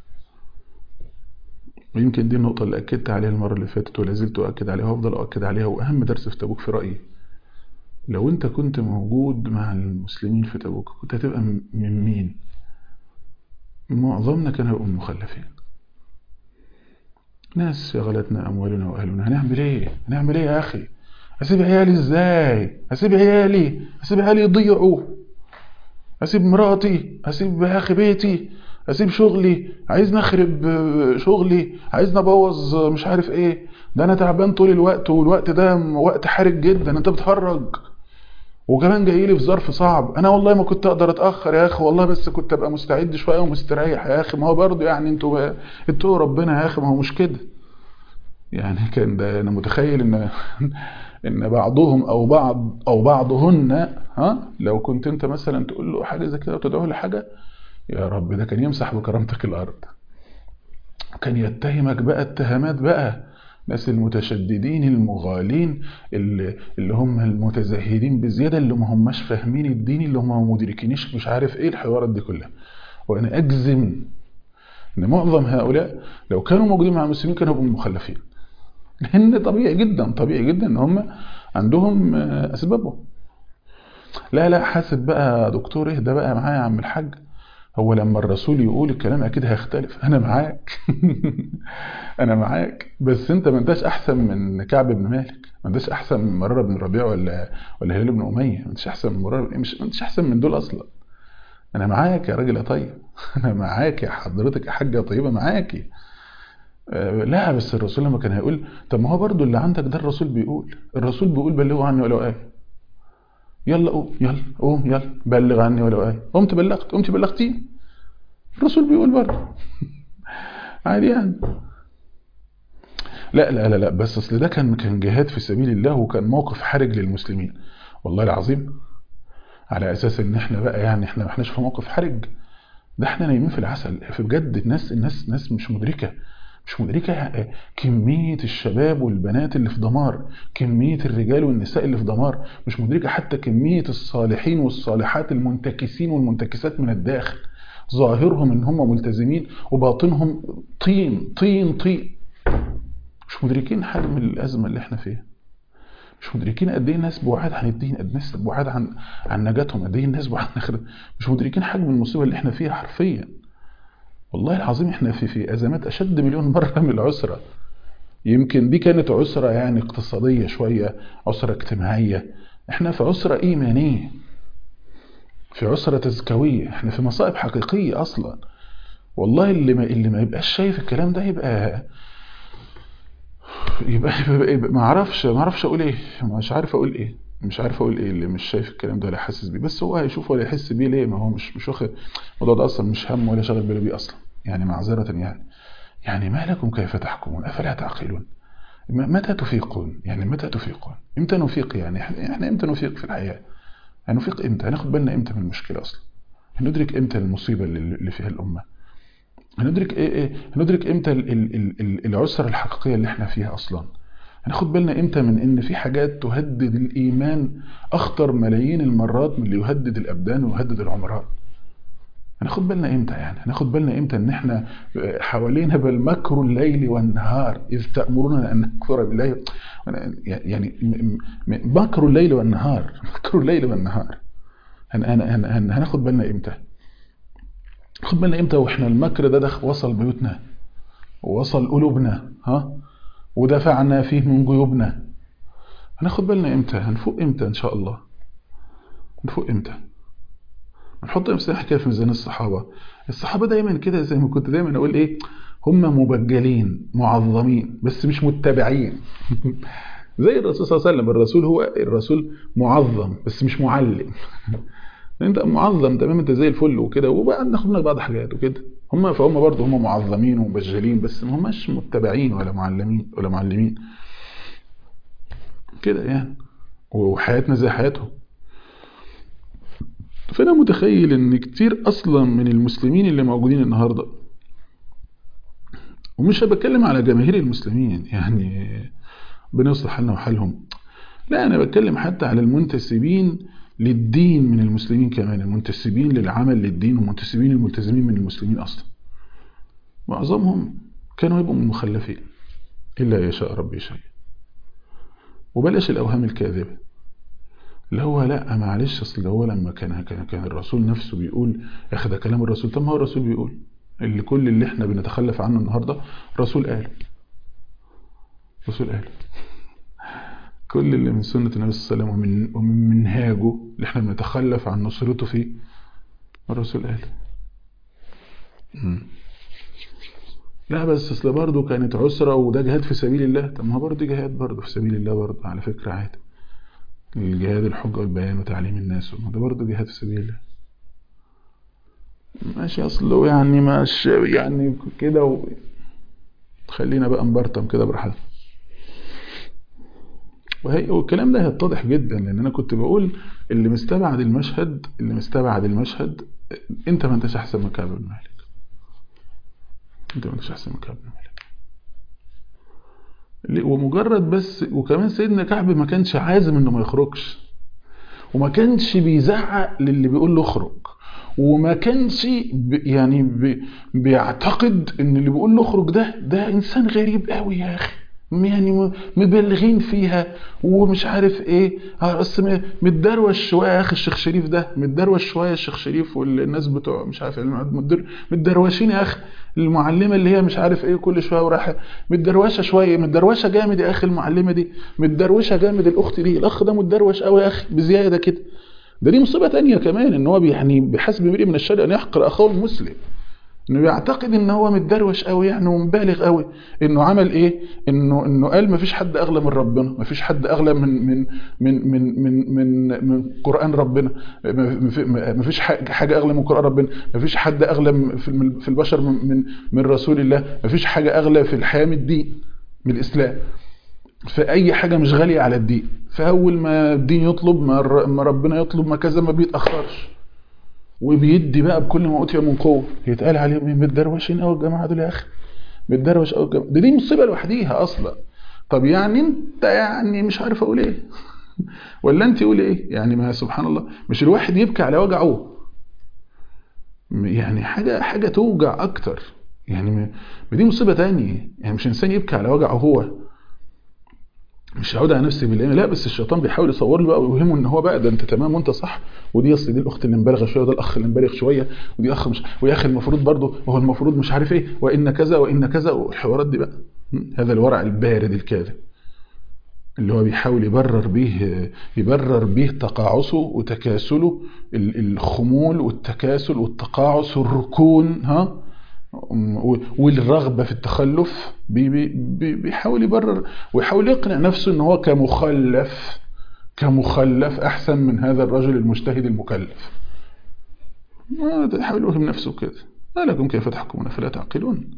Speaker 2: ويمكن دي النقطة اللي أكدت عليها المرة اللي فاتت ولا زلت أؤكد عليها وأفضل أؤكد عليها وأهم درس في تبوك في رأيي لو انت كنت موجود مع المسلمين في تبوك كنت هتبقى من مين معظمنا كانوا هيبقوا مخلفين ناس شغلتنا اموالنا واهلنا هنعمل ايه هنعمل ايه يا اخي اسيب عيالي ازاي اسيب عيالي اسيب عيالي يضيعوا اسيب مراتي اسيب يا اخي بيتي اسيب شغلي عايز نخرب شغلي عايز نبوظ مش عارف ايه ده انا تعبان طول الوقت والوقت ده وقت حرج جدا انت بتهرج وكمان جاي لي في ظرف صعب انا والله ما كنت اقدر اتاخر يا اخي والله بس كنت ابقى مستعد شويه ومستريح يا اخي ما هو برضه يعني انتوا انتوا ربنا يا اخي ما هو مش كده يعني كان ده انا متخيل ان ان بعضهم او بعض او بعضهن ها لو كنت انت مثلا تقول له حاجه زي كده وتدعوه لحاجه يا رب ده كان يمسح بكرامتك الارض كان يتهمك بقى اتهامات بقى ناس المتشددين المغالين اللي, اللي هم المتزهدين بزيادة اللي ما هماش فاهمين الدين اللي هم ما مدركينيش مش عارف ايه الحوارات دي كلها وانا اجزم ان معظم هؤلاء لو كانوا موجودين مع المسلمين كانوا يبقوا مخلفين لان طبيعي جدا طبيعي جدا ان هم عندهم اسبابهم لا لا حاسب بقى دكتور اهدى بقى معايا يا عم الحاج هو لما الرسول يقول الكلام اكيد هيختلف انا معاك انا معاك بس انت ما انتش احسن من كعب بن مالك ما انتش احسن من مرارة بن ربيع ولا ولا هلال بن اميه ما انتش احسن من مرارة مش ما انتش احسن من دول اصلا انا معاك يا راجل يا طيب انا معاك يا حضرتك يا حاجه طيبه معاكي أه لا بس الرسول لما كان هيقول طب ما هو برضو اللي عندك ده الرسول بيقول الرسول بيقول بلغوا عني ولو ايه يلا قوم يلا قوم يلا بلغ عني ولو ايه قمت بلغت قمت بلغتي الرسول بيقول برضه عادي يعني لا لا لا لا بس اصل ده كان كان جهاد في سبيل الله وكان موقف حرج للمسلمين والله العظيم على اساس ان احنا بقى يعني احنا ما احناش في موقف حرج ده احنا نايمين في العسل في بجد الناس الناس ناس مش مدركه مش مدركة كمية الشباب والبنات اللي في دمار كمية الرجال والنساء اللي في دمار مش مدركة حتى كمية الصالحين والصالحات المنتكسين والمنتكسات من الداخل ظاهرهم ان هم ملتزمين وباطنهم طين طين طين مش مدركين حجم الأزمة اللي احنا فيها مش مدركين قد ايه الناس بعاد عن الدين قد الناس بعاد عن عن نجاتهم قد ايه الناس بعاد عن اخرتهم مش مدركين حجم المصيبه اللي احنا فيها حرفيا والله العظيم احنا في في ازمات اشد مليون مره من العسره يمكن دي كانت عسره يعني اقتصاديه شويه عسره اجتماعيه احنا في عسره ايمانيه في عسره تزكويه احنا في مصائب حقيقيه اصلا والله اللي ما اللي ما يبقاش شايف الكلام ده يبقى يبقى, يبقى, يبقى ما اعرفش ما اعرفش اقول ايه مش عارف اقول ايه مش عارف اقول ايه اللي مش شايف الكلام ده ولا حاسس بيه بس هو هيشوف ولا يحس بيه ليه ما هو مش مش واخد الموضوع ده اصلا مش هم ولا شاغل باله بيه اصلا يعني معذره يعني يعني ما لكم كيف تحكمون افلا تعقلون متى تفيقون يعني متى تفيقون امتى نفيق يعني احنا امتى نفيق في الحياه هنفيق امتى هناخد بالنا امتى من المشكله اصلا هندرك امتى المصيبه اللي فيها الامه هندرك ايه ايه هندرك امتى العسره الحقيقيه اللي احنا فيها اصلا هناخد بالنا امتى من ان في حاجات تهدد الايمان اخطر ملايين المرات من اللي يهدد الابدان ويهدد العمران هناخد بالنا امتى يعني هناخد بالنا امتى ان احنا حوالينا بالمكر الليل والنهار اذ تامرنا ان نكفر بالله يعني مكر الليل والنهار مكر الليل والنهار هن هن هن هناخد بالنا امتى خد بالنا امتى واحنا المكر ده, ده وصل بيوتنا ووصل قلوبنا ها ودفعنا فيه من جيوبنا هناخد بالنا امتى هنفوق امتى ان شاء الله هنفوق امتى نحط امثله حكايه في ميزان الصحابه الصحابه دايما كده زي ما كنت دايما اقول ايه هم مبجلين معظمين بس مش متبعين زي الرسول صلى الله عليه وسلم الرسول هو الرسول معظم بس مش معلم انت معظم تمام انت زي الفل وكده وبقى ناخد منك بعض حاجات وكده هم فهم برضه هم معظمين ومبجلين بس ما هماش متبعين ولا معلمين ولا معلمين كده يعني وحياتنا زي حياتهم فانا متخيل ان كتير اصلا من المسلمين اللي موجودين النهارده ومش بتكلم على جماهير المسلمين يعني بنصلح حالنا وحالهم لا انا بتكلم حتى على المنتسبين للدين من المسلمين كمان المنتسبين للعمل للدين والمنتسبين الملتزمين من المسلمين أصلا معظمهم كانوا يبقوا من المخلفين إلا يشاء ربي شيء وبلاش الأوهام الكاذبة اللي هو لا معلش أصل هو لما كان, كان, كان الرسول نفسه بيقول ياخد كلام الرسول طب ما هو الرسول بيقول اللي كل اللي احنا بنتخلف عنه النهاردة الرسول قال الرسول قال كل اللي من سنة النبي صلى الله عليه وسلم ومن, ومن منهاجه اللي احنا بنتخلف عن نصرته فيه الرسول قال لا بس اصل برضه كانت عسرة وده جهاد في سبيل الله طب ما هو برضه جهاد برضه في سبيل الله برضه على فكرة عادي الجهاد الحجة والبيان وتعليم الناس ده برضه جهاد في سبيل الله ماشي اصله يعني ماشي يعني كده و... خلينا بقى نبرطم كده براحتنا وهي والكلام ده هيتضح جدا لان انا كنت بقول اللي مستبعد المشهد اللي مستبعد المشهد انت ما انتش احسن من كعب بن مالك انت ما انتش احسن من كعب بن مالك ومجرد بس وكمان سيدنا كعب ما كانش عازم انه ما يخرجش وما كانش بيزعق للي بيقول له اخرج وما كانش يعني بي بيعتقد ان اللي بيقول له اخرج ده ده انسان غريب قوي يا اخي يعني مبالغين فيها ومش عارف ايه بس متدروش شويه يا اخي الشيخ شريف ده متدروش شويه الشيخ شريف والناس بتوع مش عارف متدروشين يا اخي المعلمه اللي هي مش عارف ايه كل شويه وراح متدروشه شويه متدروشه جامد يا اخي المعلمه دي متدروشه جامد الاخت دي الاخ ده متدروش قوي يا اخي بزياده كده ده دي مصيبه تانية كمان ان هو يعني بحسب امرئ من الشر ان يحقر اخاه المسلم انه يعتقد ان هو متدروش قوي يعني ومبالغ قوي انه عمل ايه انه انه قال ما فيش حد اغلى من ربنا ما فيش حد اغلى من من من من من من, من قران ربنا ما فيش حاجه اغلى من قران ربنا ما فيش حد اغلى في البشر من من, من رسول الله ما فيش حاجه اغلى في الحياه من الدين من الاسلام فاي حاجه مش غاليه على الدين فاول ما الدين يطلب ما ربنا يطلب ما كذا ما بيتاخرش وبيدي بقى بكل ما اوتي من قوه يتقال عليهم متدروشين قوي الجماعه دول يا اخي بتدروش قوي كمان دي, دي مصيبه لوحديها اصلا طب يعني انت يعني مش عارف اقول ايه ولا انت قولي ايه يعني ما سبحان الله مش الواحد يبكي على وجعه يعني حاجه حاجه توجع اكتر يعني دي مصيبه تانية يعني مش انسان يبكي على وجعه هو مش هعود على نفسي بالله لا بس الشيطان بيحاول يصور له بقى ويوهمه ان هو بقى ده انت تمام وانت صح ودي اصل دي الاخت اللي مبالغه شويه وده الاخ اللي مبالغ شويه ودي اخ مش ويا اخي المفروض برضه وهو المفروض مش عارف ايه وان كذا وان كذا والحوارات دي بقى هذا الورع البارد الكاذب اللي هو بيحاول يبرر به يبرر به تقاعسه وتكاسله الخمول والتكاسل والتقاعس والركون ها والرغبة في التخلف بيحاول يبرر ويحاول يقنع نفسه ان هو كمخلف كمخلف احسن من هذا الرجل المجتهد المكلف يحاول يوهم نفسه كده ما لكم كيف تحكمون فلا تعقلون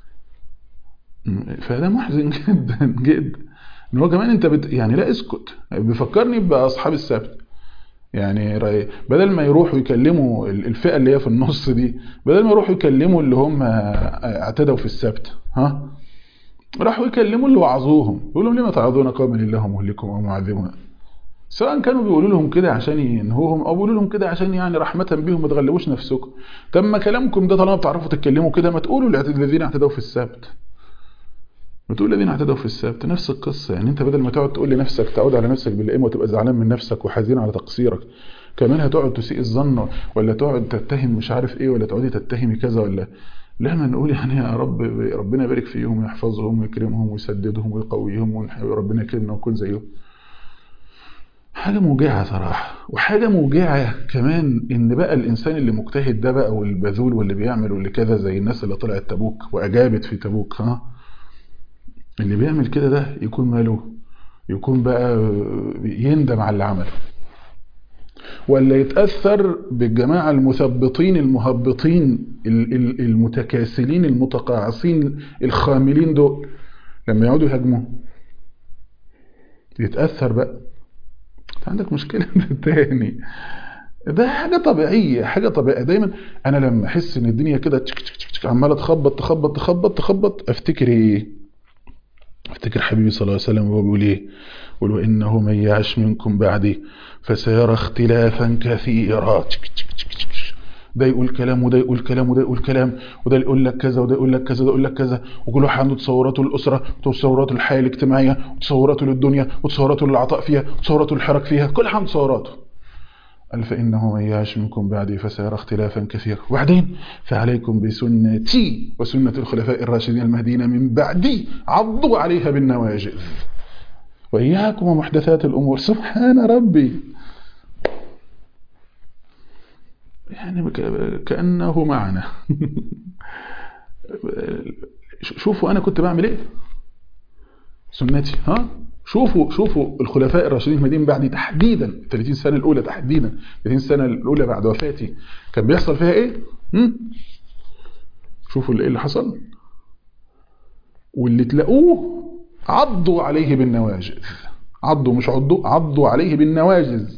Speaker 2: فهذا محزن جدا جدا ان هو كمان انت بت يعني لا اسكت بيفكرني باصحاب السبت يعني رأي بدل ما يروحوا يكلموا الفئة اللي هي في النص دي بدل ما يروحوا يكلموا اللي هم اعتدوا في السبت ها راحوا يكلموا اللي وعظوهم يقولوا لهم لما تعظون قوما الله مهلكهم او معذبهم سواء كانوا بيقولوا لهم كده عشان ينهوهم او بيقولوا لهم كده عشان يعني رحمة بهم ما تغلبوش نفسكم طب ما كلامكم ده طالما بتعرفوا تتكلموا كده ما تقولوا الذين اعتدوا في السبت بتقول الذين اعتدوا في السبت نفس القصة يعني انت بدل ما تقعد تقول لنفسك تعود على نفسك باللئيم وتبقى زعلان من نفسك وحزين على تقصيرك كمان هتقعد تسيء الظن ولا تقعد تتهم مش عارف ايه ولا تقعدي تتهمي كذا ولا لما نقول يعني يا رب ربنا يبارك فيهم ويحفظهم ويكرمهم ويسددهم ويقويهم وربنا يكرمنا ونكون زيهم حاجة موجعة صراحة وحاجة موجعة كمان ان بقى الانسان اللي مجتهد ده بقى والبذول واللي بيعمل واللي كذا زي الناس اللي طلعت تبوك واجابت في تبوك ها اللي بيعمل كده ده يكون ماله يكون بقى يندم على اللي عمله ولا يتأثر بالجماعة المثبطين المهبطين المتكاسلين المتقاعسين الخاملين دول لما يقعدوا يهاجموه يتأثر بقى عندك مشكلة تاني ده حاجة طبيعية حاجة طبيعية دايما انا لما احس ان الدنيا كده عمالة تخبط تخبط تخبط تخبط افتكر ايه افتكر حبيبي صلى الله عليه وسلم وهو بيقول ايه يقول وانه من يعش منكم بعدي فسيرى اختلافا كثيرا ده يقول كلام وده يقول كلام وده يقول كلام وده يقول لك كذا وده يقول لك كذا وده يقول لك كذا وكل واحد عنده تصوراته للاسره وتصوراته للحياه الاجتماعيه وتصوراته للدنيا وتصوراته للعطاء فيها وتصوراته للحرك فيها كل واحد عنده تصوراته قال فإنه من يعش منكم بعدي فسيرى اختلافا كثيرا وبعدين فعليكم بسنتي وسنة الخلفاء الراشدين المهديين من بعدي عضوا عليها بالنواجذ وإياكم ومحدثات الأمور سبحان ربي يعني كأنه معنا شوفوا أنا كنت بعمل إيه سنتي ها شوفوا شوفوا الخلفاء الراشدين المهديين بعدي تحديدا 30 سنة الأولى تحديدا 30 سنة الأولى بعد وفاتي كان بيحصل فيها إيه؟ هم؟ شوفوا اللي, اللي حصل واللي تلاقوه عضوا عليه بالنواجذ عضوا مش عضوا عضوا عليه بالنواجذ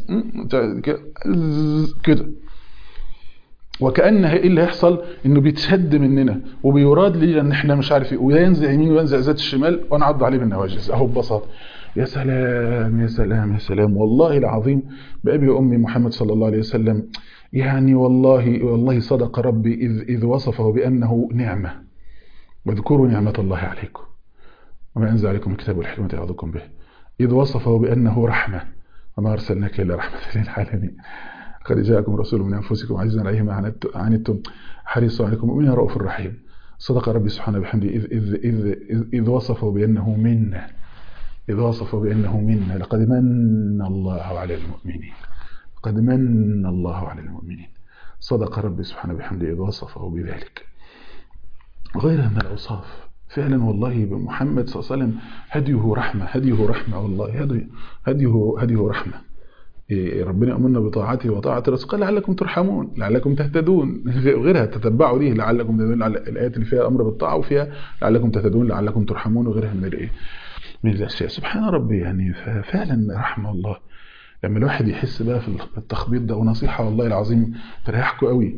Speaker 2: كده وكأن ايه اللي هيحصل انه بيتشد مننا وبيراد لي ان احنا مش عارف ايه وينزع يمين وينزع ذات الشمال وانا عض عليه بالنواجذ اهو ببساطه يا سلام يا سلام يا سلام والله العظيم بأبي وأمي محمد صلى الله عليه وسلم يعني والله والله صدق ربي إذ, إذ وصفه بأنه نعمة واذكروا نعمة الله عليكم وما أنزل عليكم الكتاب والحكمة يعظكم به إذ وصفه بأنه رحمة وما أرسلناك إلا رحمة للعالمين قد جاءكم رسول من أنفسكم عزيزا عليه ما عنتم حريص عليكم مؤمن رؤوف رحيم صدق ربي سبحانه بحمده إذ, إذ, إذ, إذ, إذ وصفه بأنه منا إذ وصفه بأنه منا لقد من الله على المؤمنين قد من الله على المؤمنين صدق ربي سبحانه بحمده إذ وصفه بذلك غيرها من الأوصاف فعلا والله محمد صلى الله عليه وسلم هديه رحمة هديه رحمة والله هديه هديه, هديه رحمة ربنا أمرنا بطاعته وطاعة رسول قال لعلكم ترحمون لعلكم تهتدون غيرها تتبعوا دي لعلكم تهتدون الآيات اللي فيها أمر بالطاعة وفيها لعلكم تهتدون لعلكم ترحمون وغيرها من الإيه من الأشياء سبحان ربي يعني فعلا رحمة الله لما الواحد يحس بقى في التخبيط ده ونصيحة والله العظيم تريحكم قوي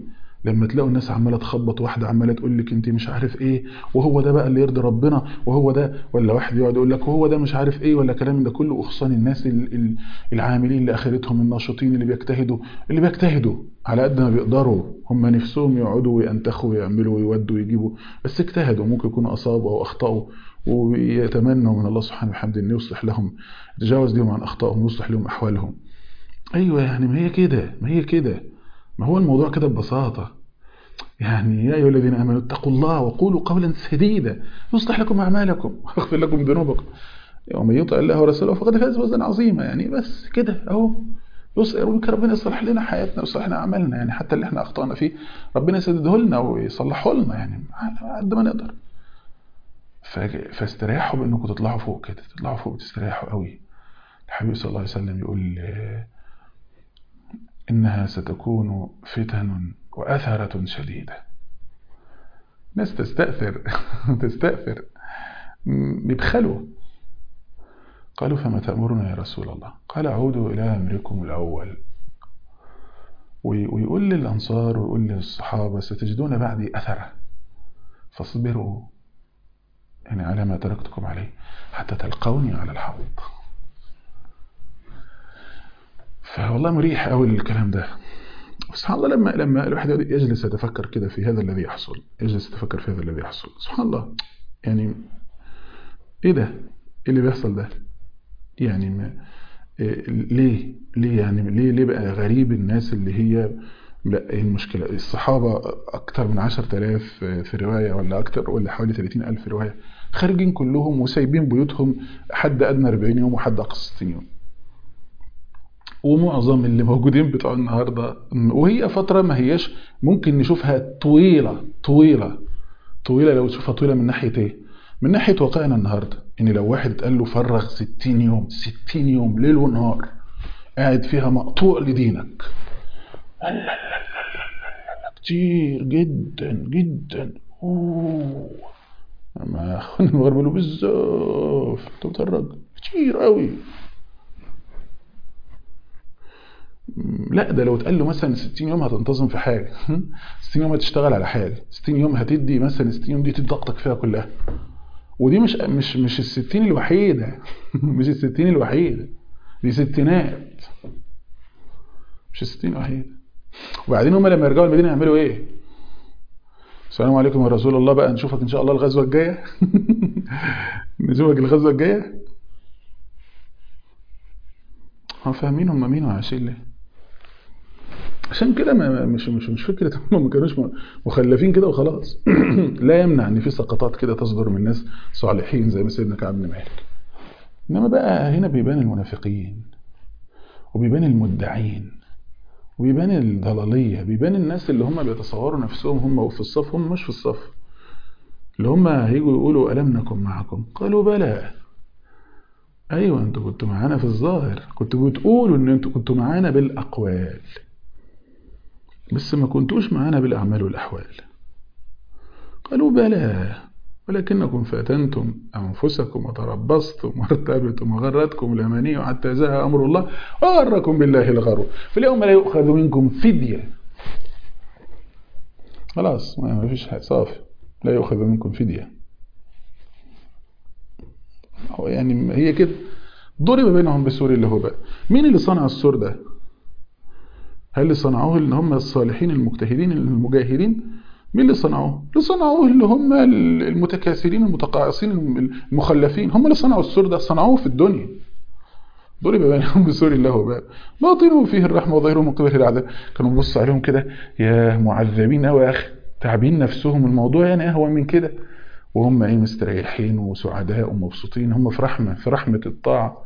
Speaker 2: لما تلاقوا الناس عماله تخبط واحده عماله تقول لك انت مش عارف ايه وهو ده بقى اللي يرضي ربنا وهو ده ولا واحد يقعد يقول لك وهو ده مش عارف ايه ولا كلام ده كله وخصوصا الناس ال- ال- العاملين لاخرتهم الناشطين اللي بيجتهدوا اللي بيجتهدوا على قد ما بيقدروا هم نفسهم يقعدوا وينتخوا ويعملوا ويودوا ويجيبوا بس اجتهدوا ممكن يكونوا اصابوا او اخطاوا ويتمنوا من الله سبحانه وبحمده انه يصلح لهم يتجاوز لهم عن اخطائهم ويصلح لهم احوالهم ايوه يعني ما هي كده ما هي كده ما هو الموضوع كده ببساطه يعني يا ايها الذين امنوا اتقوا الله وقولوا قولا سديدا يصلح لكم اعمالكم ويغفر لكم ذنوبكم ومن يطع الله ورسوله فقد فاز فوزا عظيما يعني بس كده اهو يصلح ممكن ربنا يصلح لنا حياتنا ويصلح لنا اعمالنا يعني حتى اللي احنا اخطانا فيه ربنا يسدده لنا ويصلحه لنا يعني على قد ما نقدر ف- فاستريحوا بانكم تطلعوا فوق كده تطلعوا فوق تستريحوا قوي الحبيب صلى الله عليه وسلم يقول آه، إنها ستكون فتن وأثرة شديدة ناس تستأثر تستأثر م- بيبخلوا قالوا فما تأمرنا يا رسول الله قال عودوا إلى أمركم الأول وي- ويقول للأنصار ويقول للصحابة ستجدون بعدي أثرة فاصبروا يعني على ما تركتكم عليه حتى تلقوني على الحوض فوالله مريح قوي الكلام ده سبحان الله لما لما الواحد يجلس يتفكر كده في هذا الذي يحصل يجلس يتفكر في هذا الذي يحصل سبحان الله يعني ايه ده ايه اللي بيحصل ده يعني ما إيه ليه ليه يعني ليه ليه بقى غريب الناس اللي هي لا ايه المشكلة الصحابة أكتر من عشر تلاف في رواية ولا أكتر ولا حوالي ثلاثين ألف رواية خارجين كلهم وسايبين بيوتهم حد أدنى 40 يوم وحد أقصى 60 يوم ومعظم اللي موجودين بتوع النهاردة وهي فترة ما هياش ممكن نشوفها طويلة طويلة طويلة لو تشوفها طويلة من ناحية ايه من ناحية واقعنا النهاردة ان لو واحد اتقال له فرغ 60 يوم 60 يوم ليل ونهار قاعد فيها مقطوع لدينك كتير جدا جدا اوه اما اخواني المغرب قالوا بزاف انت بتهرج كتير قوي لا ده لو اتقال له مثلا 60 يوم هتنتظم في حاجه 60 يوم هتشتغل على حاجه 60 يوم هتدي مثلا 60 يوم دي تدي طاقتك فيها كلها ودي مش مش مش ال 60 الوحيده مش ال 60 الوحيده دي ستينات مش ال 60 الوحيده وبعدين هم لما يرجعوا المدينه يعملوا ايه؟ السلام عليكم يا رسول الله بقى نشوفك ان شاء الله الغزوه الجايه نشوفك الغزوه الجايه هم فاهمين هم مين وعايشين ليه عشان كده ما مش مش مش فكره هم ما كانوش مخلفين كده وخلاص لا يمنع ان في سقطات كده تصدر من ناس صالحين زي سيدنا كعب بن مالك انما بقى هنا بيبان المنافقين وبيبان المدعين وبيبان الضلاليه بيبان الناس اللي هم بيتصوروا نفسهم هم في الصف هم مش في الصف اللي هم هيجوا يقولوا الم نكن معكم قالوا بلى ايوه انتوا كنتوا معانا في الظاهر كنتوا بتقولوا ان انتوا كنتوا معانا بالاقوال بس ما كنتوش معانا بالاعمال والاحوال قالوا بلى ولكنكم فتنتم انفسكم وتربصتم وارتبتم وغرتكم الاماني حتى جاء امر الله وغركم بالله الغرور فاليوم لا يؤخذ منكم فديه خلاص ما فيش حاجه صافي لا يؤخذ منكم فديه يعني هي كده ضرب بينهم بسور اللي هو بقى مين اللي صنع السور ده هل اللي صنعوه اللي هم الصالحين المجتهدين المجاهدين مين اللي صنعوه اللي صنعوه اللي هم المتكاسلين المتقاعسين المخلفين هم اللي صنعوا السور ده صنعوه في الدنيا ضرب بينهم بسور الله باب باطنه فيه الرحمه وظاهره من قبل العذاب كانوا بيبصوا عليهم كده يا معذبين قوي يا اخي تعبين نفسهم الموضوع يعني اهون من كده وهم ايه مستريحين وسعداء ومبسوطين هم في رحمة في رحمة الطاعة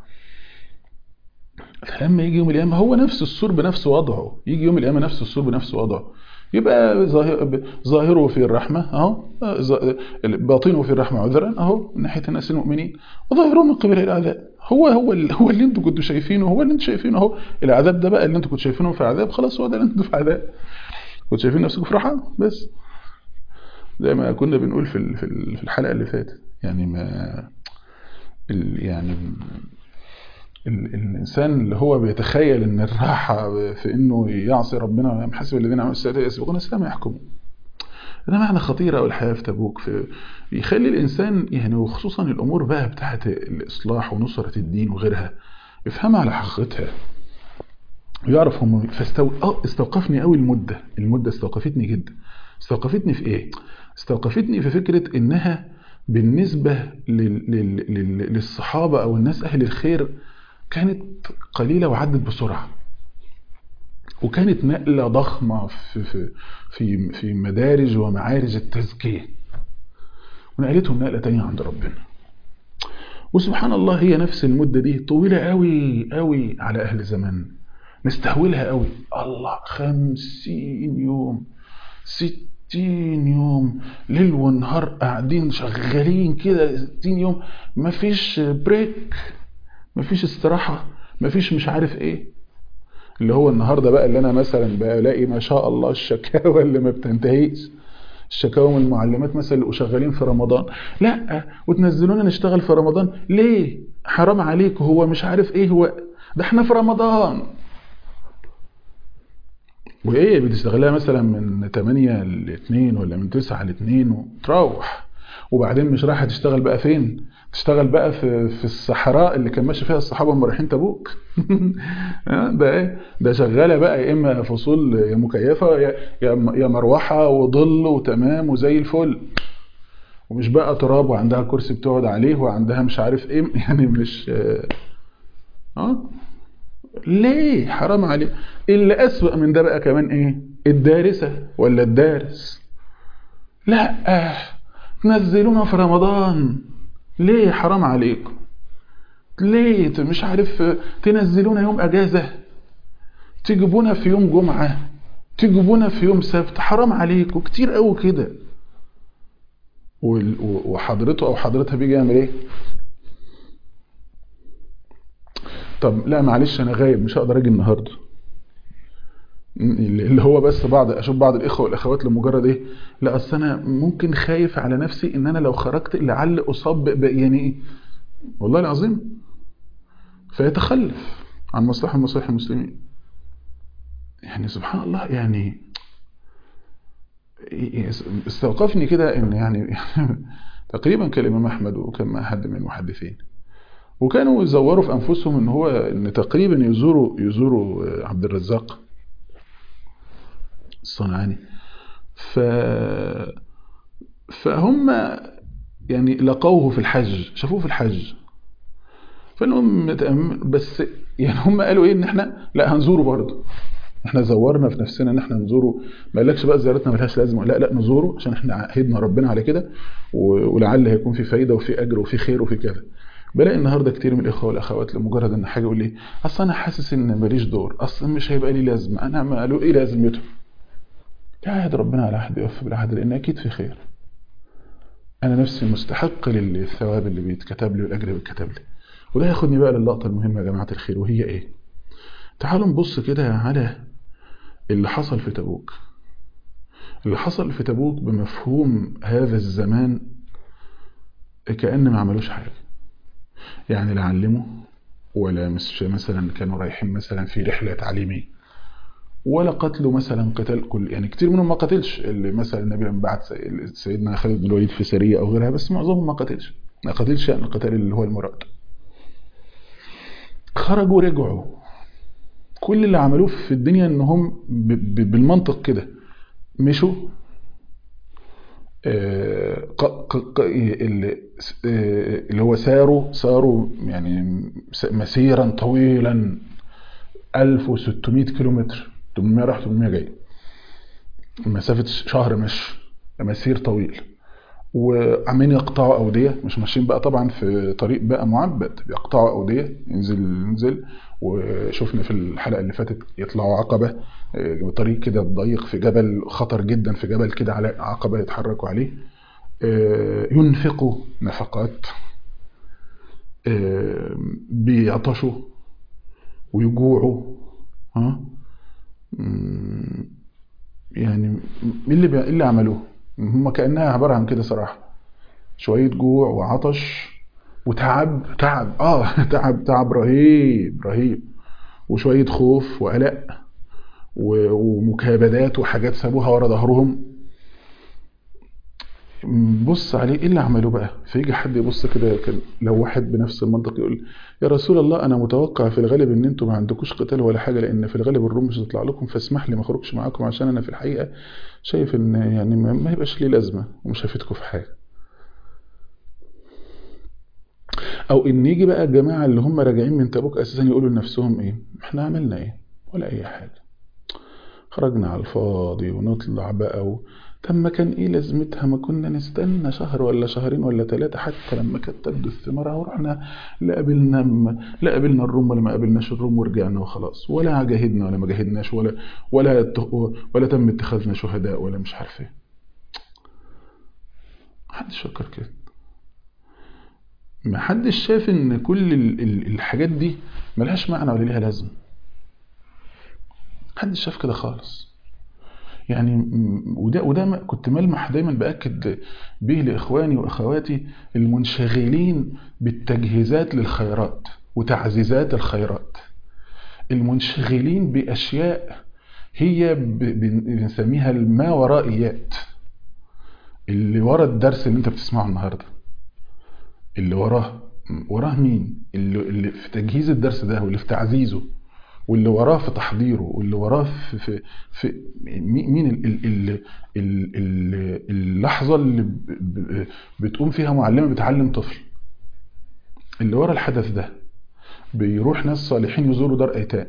Speaker 2: لما يجي يوم القيامة هو نفس السور بنفس وضعه يجي يوم القيامة نفس السور بنفس وضعه يبقى ظاهره في الرحمة اهو باطنه في الرحمة عذرا اهو من ناحية الناس المؤمنين وظاهره من قبل العذاب هو هو هو اللي انتوا كنتوا شايفينه هو اللي انتوا شايفينه اهو العذاب ده بقى اللي انتوا كنتوا شايفينه في عذاب خلاص هو ده اللي انتوا في عذاب كنتوا شايفين نفسكم في راحة بس زي ما كنا بنقول في في الحلقه اللي فاتت يعني ما يعني ال- الانسان اللي هو بيتخيل ان الراحه في انه يعصي ربنا ويعمل حسب الذين عملوا السيئات يسبقون السلام يحكمون ده معنى خطير قوي الحياه في تبوك في يخلي الانسان يعني وخصوصا الامور بقى بتاعت الاصلاح ونصره الدين وغيرها يفهمها على حقيقتها ويعرف هم فاستو... اه استوقفني قوي المده المده استوقفتني جدا استوقفتني في ايه استوقفتني في فكره انها بالنسبه لل... لل... لل... للصحابه او الناس اهل الخير كانت قليله وعدت بسرعه وكانت نقله ضخمه في في في, في مدارج ومعارج التزكيه ونقلتهم نقله تانية عند ربنا وسبحان الله هي نفس المده دي طويله قوي قوي على اهل زمان نستهولها قوي الله خمسين يوم ستين يوم ليل ونهار قاعدين شغالين كده ستين يوم مفيش بريك مفيش استراحة مفيش مش عارف ايه اللي هو النهاردة بقى اللي انا مثلا بلاقي ما شاء الله الشكاوى اللي ما بتنتهيش الشكاوى من المعلمات مثلا اللي شغالين في رمضان لا وتنزلونا نشتغل في رمضان ليه حرام عليك هو مش عارف ايه هو ده احنا في رمضان وايه بتشتغلها مثلا من 8 ل 2 ولا من 9 ل 2 وتروح وبعدين مش رايحه تشتغل بقى فين تشتغل بقى في في الصحراء اللي كان ماشي فيها الصحابه وهم رايحين تبوك ده ايه ده شغاله بقى يا اما فصول يا مكيفه يا يا مروحه وظل وتمام وزي الفل ومش بقى تراب وعندها كرسي بتقعد عليه وعندها مش عارف ايه يعني مش اه ليه حرام عليه اللي أسوأ من ده بقى كمان ايه الدارسة ولا الدارس لا آه. تنزلونا في رمضان ليه حرام عليكم ليه مش عارف تنزلونا يوم اجازة تجيبونا في يوم جمعة تجيبونا في يوم سبت حرام عليكم كتير قوي كده وحضرته او حضرتها بيجي يعمل ايه طب لا معلش انا غايب مش هقدر اجي النهارده اللي هو بس بعض اشوف بعض الاخوه والاخوات لمجرد ايه لا اصل انا ممكن خايف على نفسي ان انا لو خرجت لعل اصاب يعني ايه والله العظيم فيتخلف عن مصلحه مصالح المسلمين يعني سبحان الله يعني استوقفني كده ان يعني تقريبا كالامام احمد وكما حد من المحدثين وكانوا يزوروا في انفسهم ان هو ان تقريبا يزوروا يزوروا عبد الرزاق الصنعاني ف فهم يعني لقوه في الحج شافوه في الحج فانهم بس يعني هم قالوا ايه ان احنا لا هنزوره برضه احنا زورنا في نفسنا ان احنا نزوره ما قالكش بقى زيارتنا ملهاش لازمه لا لا نزوره عشان احنا عهدنا ربنا على كده ولعل هيكون في فايده وفي اجر وفي خير وفي كذا بلاقي النهارده كتير من الاخوه والاخوات لمجرد ان حاجه يقول لي اصل انا حاسس ان ماليش دور اصل مش هيبقى لي لازمه انا ما قالوا ايه لازمته عهد ربنا على عهد يوفي بالعهد لان اكيد في خير انا نفسي مستحق للثواب اللي بيتكتب لي والاجر اللي بيتكتب لي وده ياخدني بقى للقطه المهمه يا جماعه الخير وهي ايه تعالوا نبص كده على اللي حصل في تبوك اللي حصل في تبوك بمفهوم هذا الزمان كأن ما عملوش حاجة يعني لا علموا ولا مش مثلا كانوا رايحين مثلا في رحلة تعليمية ولا قتلوا مثلا قتال كل يعني كتير منهم ما قتلش اللي مثلا النبي لما بعت سيدنا خالد بن الوليد في سرية أو غيرها بس معظمهم ما قتلش ما قتلش يعني القتال اللي هو المراد خرجوا ورجعوا كل اللي عملوه في الدنيا انهم بالمنطق كده مشوا اللي هو ساروا ساروا يعني مسيرا طويلا 1600 كيلومتر 800 راح 800 جاي مسافة شهر مشي مسير طويل وعمالين يقطعوا أودية مش ماشيين بقى طبعا في طريق بقى معبد بيقطعوا أودية ينزل ينزل وشفنا في الحلقة اللي فاتت يطلعوا عقبة طريق كده ضيق في جبل خطر جدا في جبل كده على عقبة يتحركوا عليه ينفقوا نفقات بيعطشوا ويجوعوا ها يعني ايه اللي بي... اللي عملوه هم كانها عباره عن كده صراحه شويه جوع وعطش وتعب تعب اه تعب تعب رهيب رهيب وشويه خوف وقلق و- ومكابدات وحاجات سابوها ورا ظهرهم بص عليه ايه اللي عملوه بقى فيجي حد يبص كده كان- لو واحد بنفس المنطق يقول يا رسول الله انا متوقع في الغالب ان انتوا ما عندكوش قتال ولا حاجه لان في الغالب الروم مش هتطلع لكم فاسمح لي ما اخرجش معاكم عشان انا في الحقيقه شايف ان يعني ما ما يبقاش ليه لازمه ومش هفيدكم في حاجه او ان يجي بقى الجماعه اللي هم راجعين من تبوك اساسا يقولوا لنفسهم ايه احنا عملنا ايه ولا اي حاجه خرجنا على الفاضي ونطلع بقى و... طب ما كان ايه لازمتها ما كنا نستنى شهر ولا شهرين ولا ثلاثة حتى لما كانت تبدو الثمار ورحنا لا قابلنا لا قابلنا الروم ولا ما قابلناش الروم ورجعنا وخلاص ولا جاهدنا ولا ما جاهدناش ولا ولا ات- ولا تم اتخاذنا شهداء ولا مش عارف ايه محدش فكر كده محدش شاف ان كل ال- ال- الحاجات دي ملهاش معنى ولا ليها لازمه محدش شاف كده خالص يعني م- وده وده ما- كنت ملمح دايما باكد به لاخواني واخواتي المنشغلين بالتجهيزات للخيرات وتعزيزات الخيرات المنشغلين باشياء هي ب- بن- بنسميها الما ورائيات اللي ورا الدرس اللي انت بتسمعه النهارده اللي وراه وراه مين اللي, اللي في تجهيز الدرس ده واللي في تعزيزه واللي وراه في تحضيره واللي وراه في في, في مي- مين ال ال ال ال ال اللحظه اللي ب- ب- بتقوم فيها معلمه بتعلم طفل اللي ورا الحدث ده بيروح ناس صالحين يزوروا دار ايتام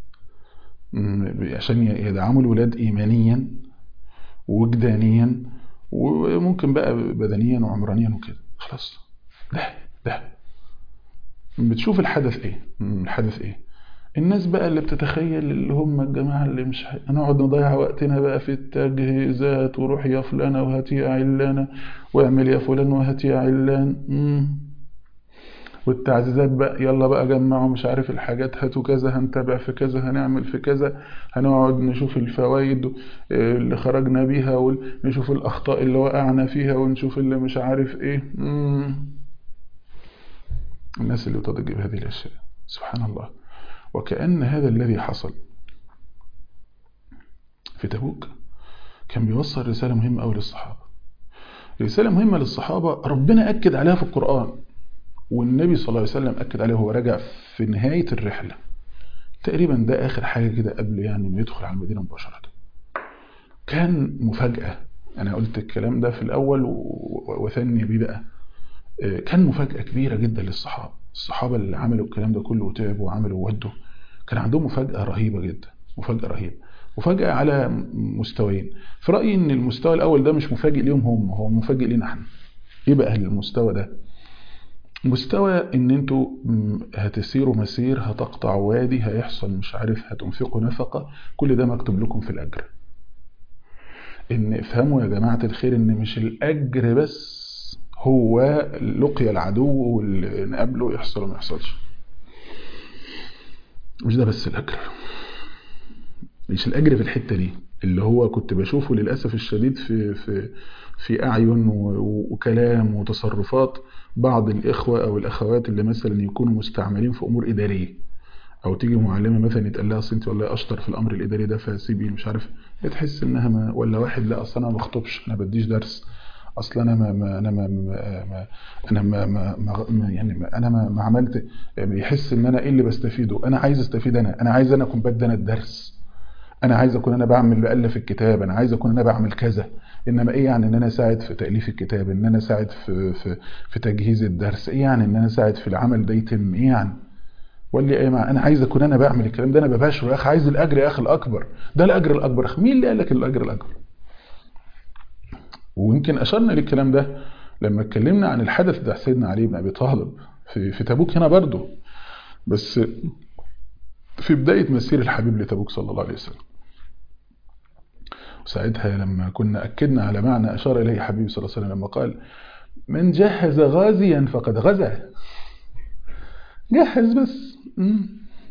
Speaker 2: م- عشان يدعموا الولاد ايمانيا وجدانيا وممكن بقى بدنيا وعمرانيا وكده خلاص ده ده بتشوف الحدث ايه مم، الحدث ايه الناس بقى اللي بتتخيل اللي هم الجماعة اللي مش ه- هنقعد نضيع وقتنا بقى في التجهيزات وروح يا فلانة وهات يا علانة واعمل يا فلان وهات يا علان مم. والتعزيزات بقى يلا بقى جمعوا مش عارف الحاجات هاتوا كذا هنتابع في كذا هنعمل في كذا هنقعد نشوف الفوائد آه، اللي خرجنا بيها ونشوف الأخطاء اللي وقعنا فيها ونشوف اللي مش عارف ايه مم. الناس اللي بتضج بهذه الأشياء سبحان الله وكأن هذا الذي حصل في تبوك كان بيوصل رسالة مهمة أوي للصحابة رسالة مهمة للصحابة ربنا أكد عليها في القرآن والنبي صلى الله عليه وسلم أكد عليه وهو راجع في نهاية الرحلة تقريبا ده آخر حاجة كده قبل يعني ما يدخل على المدينة مباشرة كان مفاجأة أنا قلت الكلام ده في الأول و- و- وثني بيه بقى آه، كان مفاجأة كبيرة جدا للصحابة الصحابة اللي عملوا الكلام ده كله وتعبوا وعملوا وودوا كان عندهم مفاجأة رهيبة جدا مفاجأة رهيبة مفاجأة على مستويين في رأيي إن المستوى الأول ده مش مفاجئ ليهم هم هو مفاجئ لينا احنا إيه بقى المستوى ده مستوى ان انتوا م، هتسيروا مسير هتقطعوا وادي هيحصل مش عارف هتنفقوا نفقة كل ده مكتوب لكم في الأجر ان افهموا يا جماعة الخير ان مش الأجر بس هو لقي العدو واللي نقابله يحصل وما يحصلش مش ده بس الأجر مش الأجر في الحتة دي اللي هو كنت بشوفه للأسف الشديد في في في أعين و- وكلام وتصرفات بعض الإخوة أو الأخوات اللي مثلا يكونوا مستعملين في أمور إدارية أو تيجي معلمة مثلا يتقال لها أصل أنت والله أشطر في الأمر الإداري ده فسيبي مش عارف تحس إنها ما ولا واحد لا أصل أنا ما بخطبش أنا بديش درس اصل انا ما, ما انا ما, ما ما- انا ما, ما, ما ما- يعني ما انا ما, ما عملت بيحس ان انا ايه اللي بستفيده انا عايز استفيد انا انا عايز انا اكون بدي انا الدرس انا عايز اكون انا بعمل بألف الكتاب انا عايز اكون انا بعمل كذا انما ايه يعني ان انا اساعد في تاليف الكتاب ان انا اساعد في في في تجهيز الدرس ايه يعني ان انا اساعد في العمل ده يتم ايه يعني ولا ايه مع انا عايز اكون انا بعمل الكلام ده انا بباشره يا اخي عايز الاجر يا اخي الاكبر ده الاجر الاكبر أخي مين اللي قال لك الاجر الاكبر ويمكن اشرنا للكلام ده لما اتكلمنا عن الحدث بتاع سيدنا علي بن ابي طالب في في تبوك هنا برضه بس في بدايه مسير الحبيب لتبوك صلى الله عليه وسلم وساعتها لما كنا اكدنا على معنى اشار اليه حبيبي صلى الله عليه وسلم لما قال من جهز غازيا فقد غزا جهز بس مم.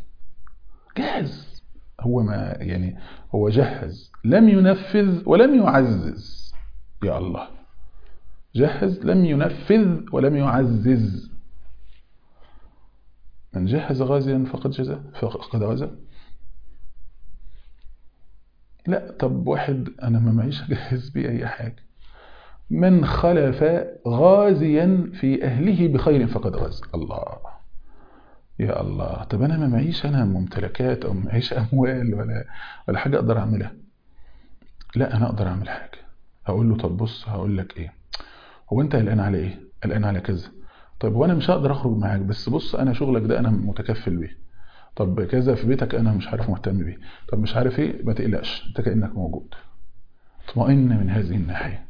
Speaker 2: جهز هو ما يعني هو جهز لم ينفذ ولم يعزز يا الله جهز لم ينفذ ولم يعزز من جهز غازيا فقد جزى فقد غزا لا طب واحد انا ما معيش اجهز بيه اي حاجه من خلف غازيا في اهله بخير فقد غزا الله يا الله طب انا ما معيش انا ممتلكات او ما معيش اموال ولا ولا حاجه اقدر اعملها لا انا اقدر اعمل حاجه هقول له طب بص هقول لك ايه هو انت قلقان على ايه قلقان على كذا طيب وانا مش هقدر اخرج معاك بس بص انا شغلك ده انا متكفل بيه طب كذا في بيتك انا مش عارف مهتم بيه طب مش عارف ايه ما تقلقش انت كانك موجود اطمئن من هذه الناحيه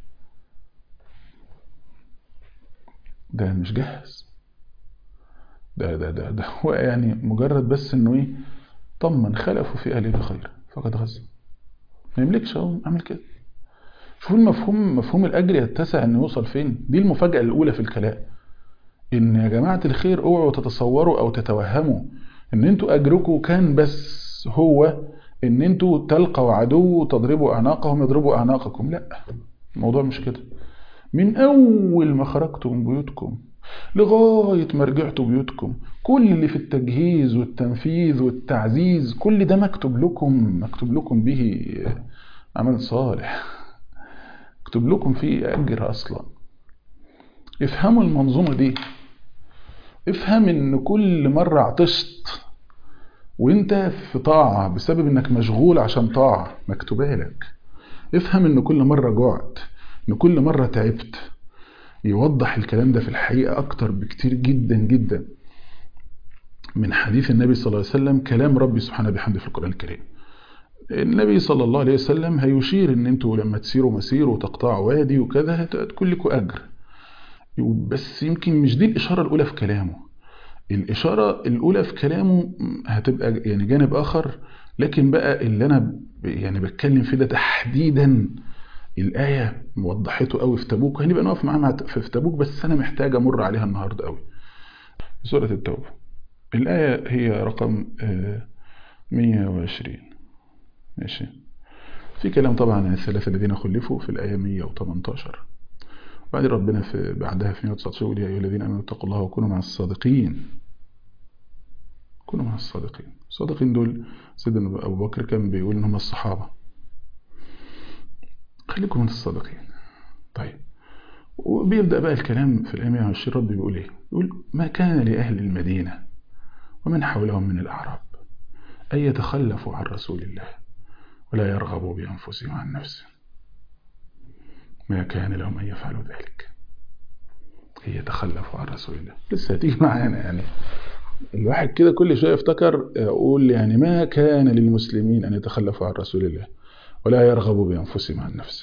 Speaker 2: ده مش جاهز ده ده ده ده هو يعني مجرد بس انه ايه طمن خلفه في اهله بخير فقد غزا ما يملكش اهو اعمل كده شوفوا المفهوم مفهوم الاجر يتسع انه يوصل فين دي المفاجاه الاولى في الكلام ان يا جماعه الخير اوعوا تتصوروا او تتوهموا ان انتوا اجركم كان بس هو ان انتوا تلقوا عدو تضربوا اعناقهم يضربوا اعناقكم لا الموضوع مش كده من اول ما خرجتم من بيوتكم لغاية ما رجعتوا بيوتكم كل اللي في التجهيز والتنفيذ والتعزيز كل ده مكتوب لكم مكتوب لكم به عمل صالح مكتوب لكم فيه أجر أصلا افهموا المنظومة دي افهم ان كل مرة عطشت وانت في طاعة بسبب انك مشغول عشان طاعة مكتوبة لك افهم ان كل مرة جعت ان كل مرة تعبت يوضح الكلام ده في الحقيقة اكتر بكتير جدا جدا من حديث النبي صلى الله عليه وسلم كلام ربي سبحانه بحمده في القرآن الكريم النبي صلى الله عليه وسلم هيشير ان انتوا لما تسيروا مسير وتقطعوا وادي وكذا هتكون لكم اجر بس يمكن مش دي الإشارة الأولى في كلامه الإشارة الأولى في كلامه هتبقى يعني جانب آخر لكن بقى اللي أنا يعني بتكلم فيه ده تحديدا الآية وضحته قوي في تبوك هنبقى نقف معاها في تبوك بس أنا محتاج أمر عليها النهاردة قوي سورة التوبة الآية هي رقم 120 ماشي في كلام طبعا عن الثلاثة الذين خلفوا في الآية 118 بعدين ربنا في بعدها في 119 يقول يا أيها الذين آمنوا اتقوا الله وكونوا مع الصادقين كونوا مع الصادقين الصادقين دول سيدنا أبو بكر كان بيقول إن هم الصحابة خليكم من الصادقين طيب وبيبدأ بقى الكلام في الآية 120 ربي بيقول إيه يقول ما كان لأهل المدينة ومن حولهم من الأعراب أن يتخلفوا عن رسول الله ولا يرغبوا بأنفسهم عن نفسه ما كان لهم أن يفعلوا ذلك هي يتخلفوا عن رسول الله لسه هتيجي معانا يعني الواحد كده كل شوية افتكر أقول يعني ما كان للمسلمين أن يتخلفوا عن رسول الله ولا يرغبوا بأنفسهم عن نفسه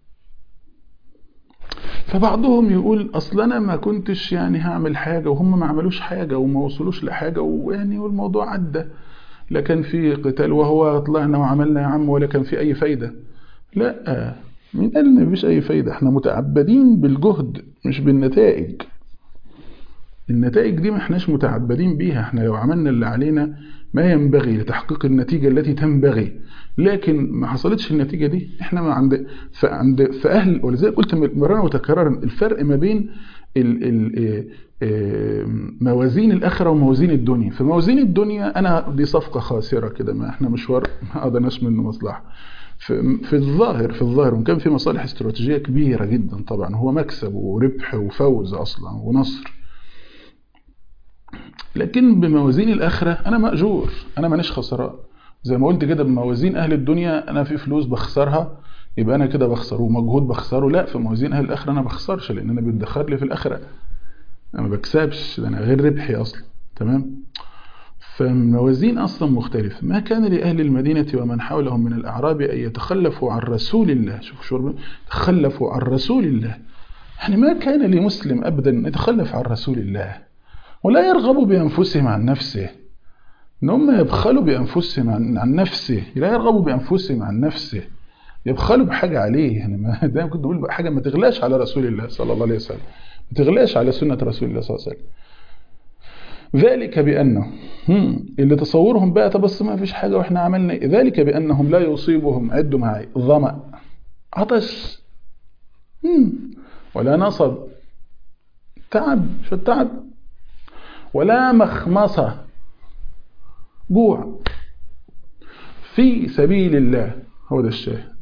Speaker 2: فبعضهم يقول أصل أنا ما كنتش يعني هعمل حاجة وهم ما عملوش حاجة وما وصلوش لحاجة ويعني والموضوع عدى لا كان في قتال وهو طلعنا وعملنا يا عم ولا كان في أي فايدة لا مين قال ان مفيش اي فايدة احنا متعبدين بالجهد مش بالنتائج النتائج دي ما احناش متعبدين بيها احنا لو عملنا اللي علينا ما ينبغي لتحقيق النتيجة التي تنبغي لكن ما حصلتش النتيجة دي احنا ما عند فعند فاهل ولذلك قلت مرارا وتكرارا الفرق ما بين ال ال موازين الاخره وموازين الدنيا في موازين الدنيا انا دي صفقه خاسره كده ما احنا مشوار ما قدرناش منه مصلحه في, في الظاهر في الظاهر وكان في مصالح استراتيجيه كبيره جدا طبعا هو مكسب وربح وفوز اصلا ونصر لكن بموازين الاخره انا ماجور انا مانيش خسران زي ما قلت كده بموازين اهل الدنيا انا في فلوس بخسرها يبقى انا كده بخسر ومجهود بخسره لا في موازين اهل الاخره انا بخسرش لان انا بيدخر لي في الاخره انا ما بكسبش ده انا غير ربحي اصلا تمام فالموازين اصلا مختلفه ما كان لاهل المدينه ومن حولهم من الاعراب ان يتخلفوا عن رسول الله شوف شو تخلفوا عن رسول الله يعني ما كان لمسلم ابدا ان يتخلف عن رسول الله ولا يرغبوا بانفسهم عن نفسه ان هم يبخلوا بانفسهم عن, عن نفسه لا يرغبوا بانفسهم عن نفسه يبخلوا بحاجه عليه يعني ما دايما كنت بقول حاجه ما تغلاش على رسول الله صلى الله عليه وسلم ما تغلاش على سنه رسول الله صلى الله عليه وسلم ذلك بأنه اللي تصورهم بقى طب بس ما فيش حاجة واحنا عملنا ذلك بأنهم لا يصيبهم عدوا معي ظمأ عطش ولا نصب تعب شو التعب ولا مخمصة جوع في سبيل الله هو ده الشاهد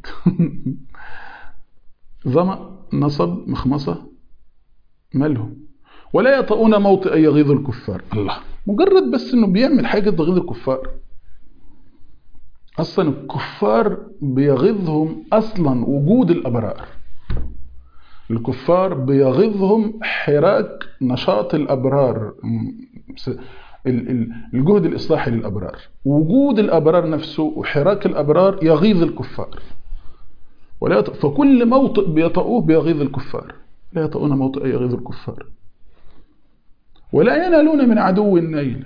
Speaker 2: ظمأ نصب مخمصة مالهم ولا يطؤون موطئ يغيظ الكفار الله مجرد بس انه بيعمل حاجة تغيظ الكفار اصلا الكفار بيغيظهم اصلا وجود الابرار الكفار بيغيظهم حراك نشاط الابرار الجهد الاصلاحي للابرار وجود الابرار نفسه وحراك الابرار يغيظ الكفار ولا يط... فكل موطئ بيطؤوه بيغيظ الكفار لا يطؤون موطئ يغيظ الكفار ولا ينالون من عدو النيل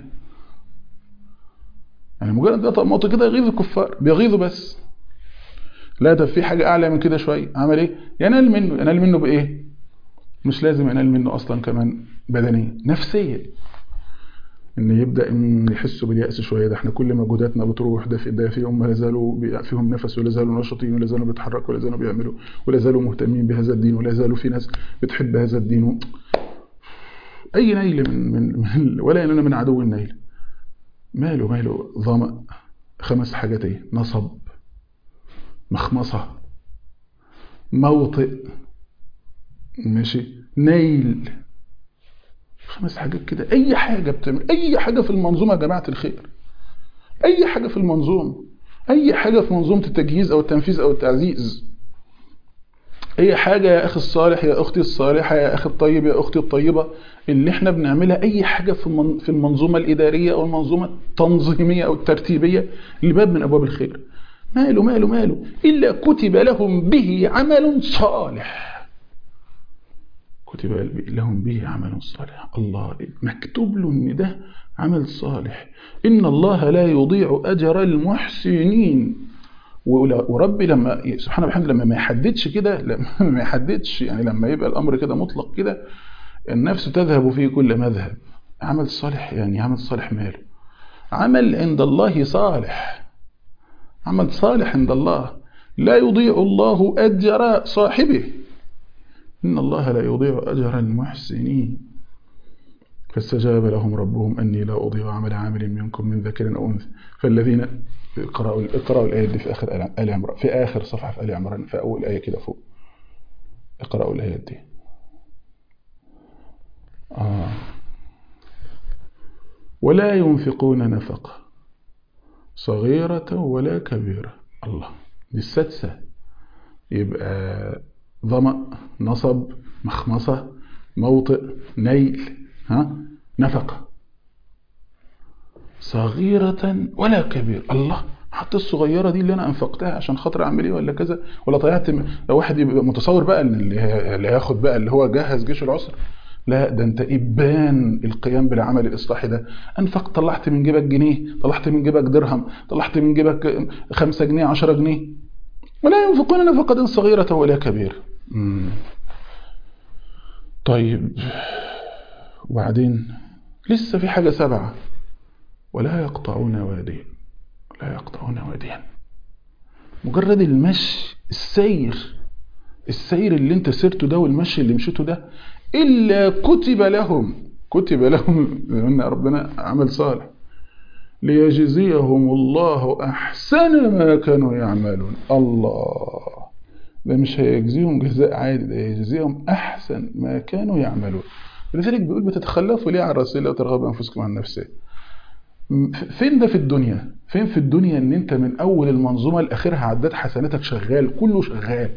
Speaker 2: يعني مجرد يطأ موطئ كده يغيظ الكفار بيغيظوا بس لا ده في حاجة أعلى من كده شوية عمل إيه ينال منه ينال منه بإيه مش لازم ينال منه أصلا كمان بدنيا نفسيا ان يبدا ان يحسوا بالياس شويه ده احنا كل مجهوداتنا بتروح ده في ده فيهم ما زالوا فيهم نفس ولا زالوا نشطين ولا زالوا بيتحركوا ولا زالوا بيعملوا ولا زالوا مهتمين بهذا الدين ولا زالوا في ناس بتحب هذا الدين اي نيل من من, من ولا ينال من عدو النيل ماله ماله ظمأ خمس حاجات ايه نصب مخمصه موطئ ماشي نيل خمس حاجات كده اي حاجه بتعمل اي حاجه في المنظومه يا جماعه الخير اي حاجه في المنظومه اي حاجه في منظومه التجهيز او التنفيذ او التعزيز اي حاجه يا اخي الصالح يا اختي الصالحه يا اخي الطيب يا اختي الطيبه اللي احنا بنعملها اي حاجه في في المنظومه الاداريه او المنظومه التنظيميه او الترتيبيه لباب من ابواب الخير ماله ماله ماله الا كتب لهم به عمل صالح كتب لهم به عمل صالح الله مكتوب له ان ده عمل صالح ان الله لا يضيع اجر المحسنين وربي لما سبحانه وبحمده لما ما يحددش كده لما ما يحددش يعني لما يبقى الامر كده مطلق كده النفس تذهب فيه كل مذهب عمل صالح يعني عمل صالح ماله عمل عند الله صالح عمل صالح عند الله لا يضيع الله اجر صاحبه إن الله لا يضيع أجر المحسنين فاستجاب لهم ربهم أني لا أضيع عمل عامل منكم من ذكر أو أنثى فالذين اقرأوا اقرأوا الآية دي في آخر آل عمران في آخر صفحة في آل عمران في أول آية كده فوق اقرأوا الآيات دي آه. ولا ينفقون نفقة صغيرة ولا كبيرة الله دي السادسة يبقى ظمأ نصب مخمصة موطئ نيل ها نفقة صغيرة ولا كبير الله حتى الصغيرة دي اللي أنا أنفقتها عشان خاطر أعمل إيه ولا كذا ولا طيعت لو واحد يبقى متصور بقى اللي, اللي هياخد بقى اللي هو جهز جيش العسر لا ده انت ابان القيام بالعمل الاصلاحي ده انفق طلعت من جيبك جنيه طلعت من جيبك درهم طلعت من جيبك خمسة جنيه عشرة جنيه ولا ينفقون نفقة صغيرة ولا كبيرة مم. طيب وبعدين لسه في حاجة سبعة ولا يقطعون واديا لا يقطعون واديا مجرد المشي السير السير اللي انت سرته ده والمشي اللي مشيته ده إلا كتب لهم كتب لهم لأن ربنا عمل صالح ليجزيهم الله أحسن ما كانوا يعملون الله ده مش هيجزيهم جزاء عادي ده هيجزيهم أحسن ما كانوا يعملون لذلك بيقول بتتخلفوا ليه عن رسول الله وترغبوا أنفسكم عن نفسه فين ده في الدنيا فين في الدنيا ان انت من اول المنظومة لاخرها عداد حسناتك شغال كله شغال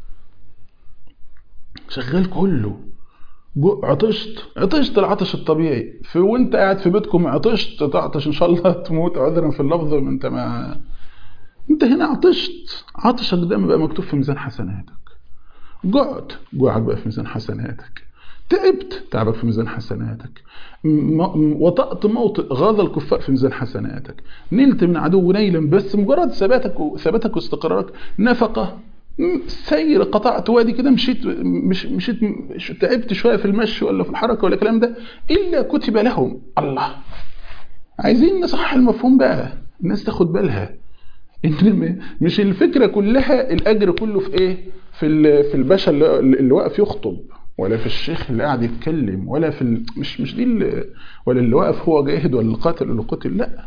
Speaker 2: شغال كله عطشت عطشت العطش الطبيعي في وانت قاعد في بيتكم عطشت تعطش ان شاء الله تموت عذرا في اللفظ انت ما انت هنا عطشت عطشك ده بقى مكتوب في ميزان حسناتك جعت جوعك بقى في ميزان حسناتك تعبت تعبك في ميزان حسناتك وطأت موطئ غاض الكفار في ميزان حسناتك نلت من عدو نيلا بس مجرد ثباتك وثباتك واستقرارك نفقة سير قطعت وادي كده مشيت مش مشيت مش تعبت شويه في المشي ولا في الحركه ولا الكلام ده الا كتب لهم الله عايزين نصحح المفهوم بقى الناس تاخد بالها ان مش الفكره كلها الاجر كله في ايه في في الباشا اللي, اللي واقف يخطب ولا في الشيخ اللي قاعد يتكلم ولا في ال... مش مش دي اللي... ولا اللي واقف هو جاهد ولا القاتل اللي قتل لا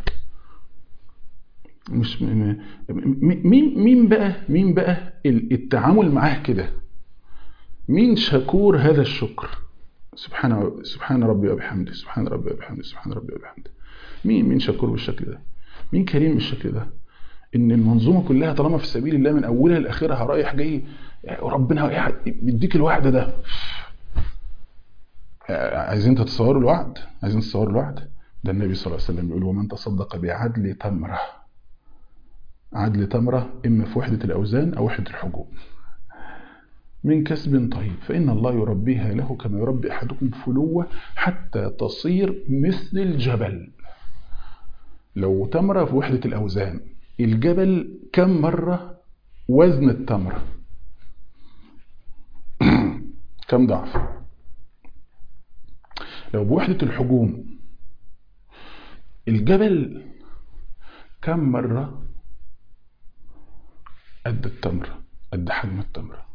Speaker 2: مش م... م... مين مين بقى مين بقى التعامل معاه كده مين شكور هذا الشكر سبحان سبحان ربي وبحمده سبحان ربي وبحمده سبحان ربي وبحمده مين مين شكور بالشكل ده مين كريم بالشكل ده ان المنظومه كلها طالما في سبيل الله من اولها لاخرها رايح جاي وربنا بيديك الوعد ده عايزين تتصوروا الوعد عايزين تتصوروا الوعد ده النبي صلى الله عليه وسلم بيقول ومن تصدق بعدل تمره عدل تمره اما في وحده الاوزان او وحده الحجوم من كسب طيب فإن الله يربيها له كما يربي أحدكم فلوة حتى تصير مثل الجبل لو تمرة في وحدة الأوزان الجبل كم مرة وزن التمرة كم ضعف لو بوحدة الحجوم الجبل كم مرة قد التمرة قد حجم التمره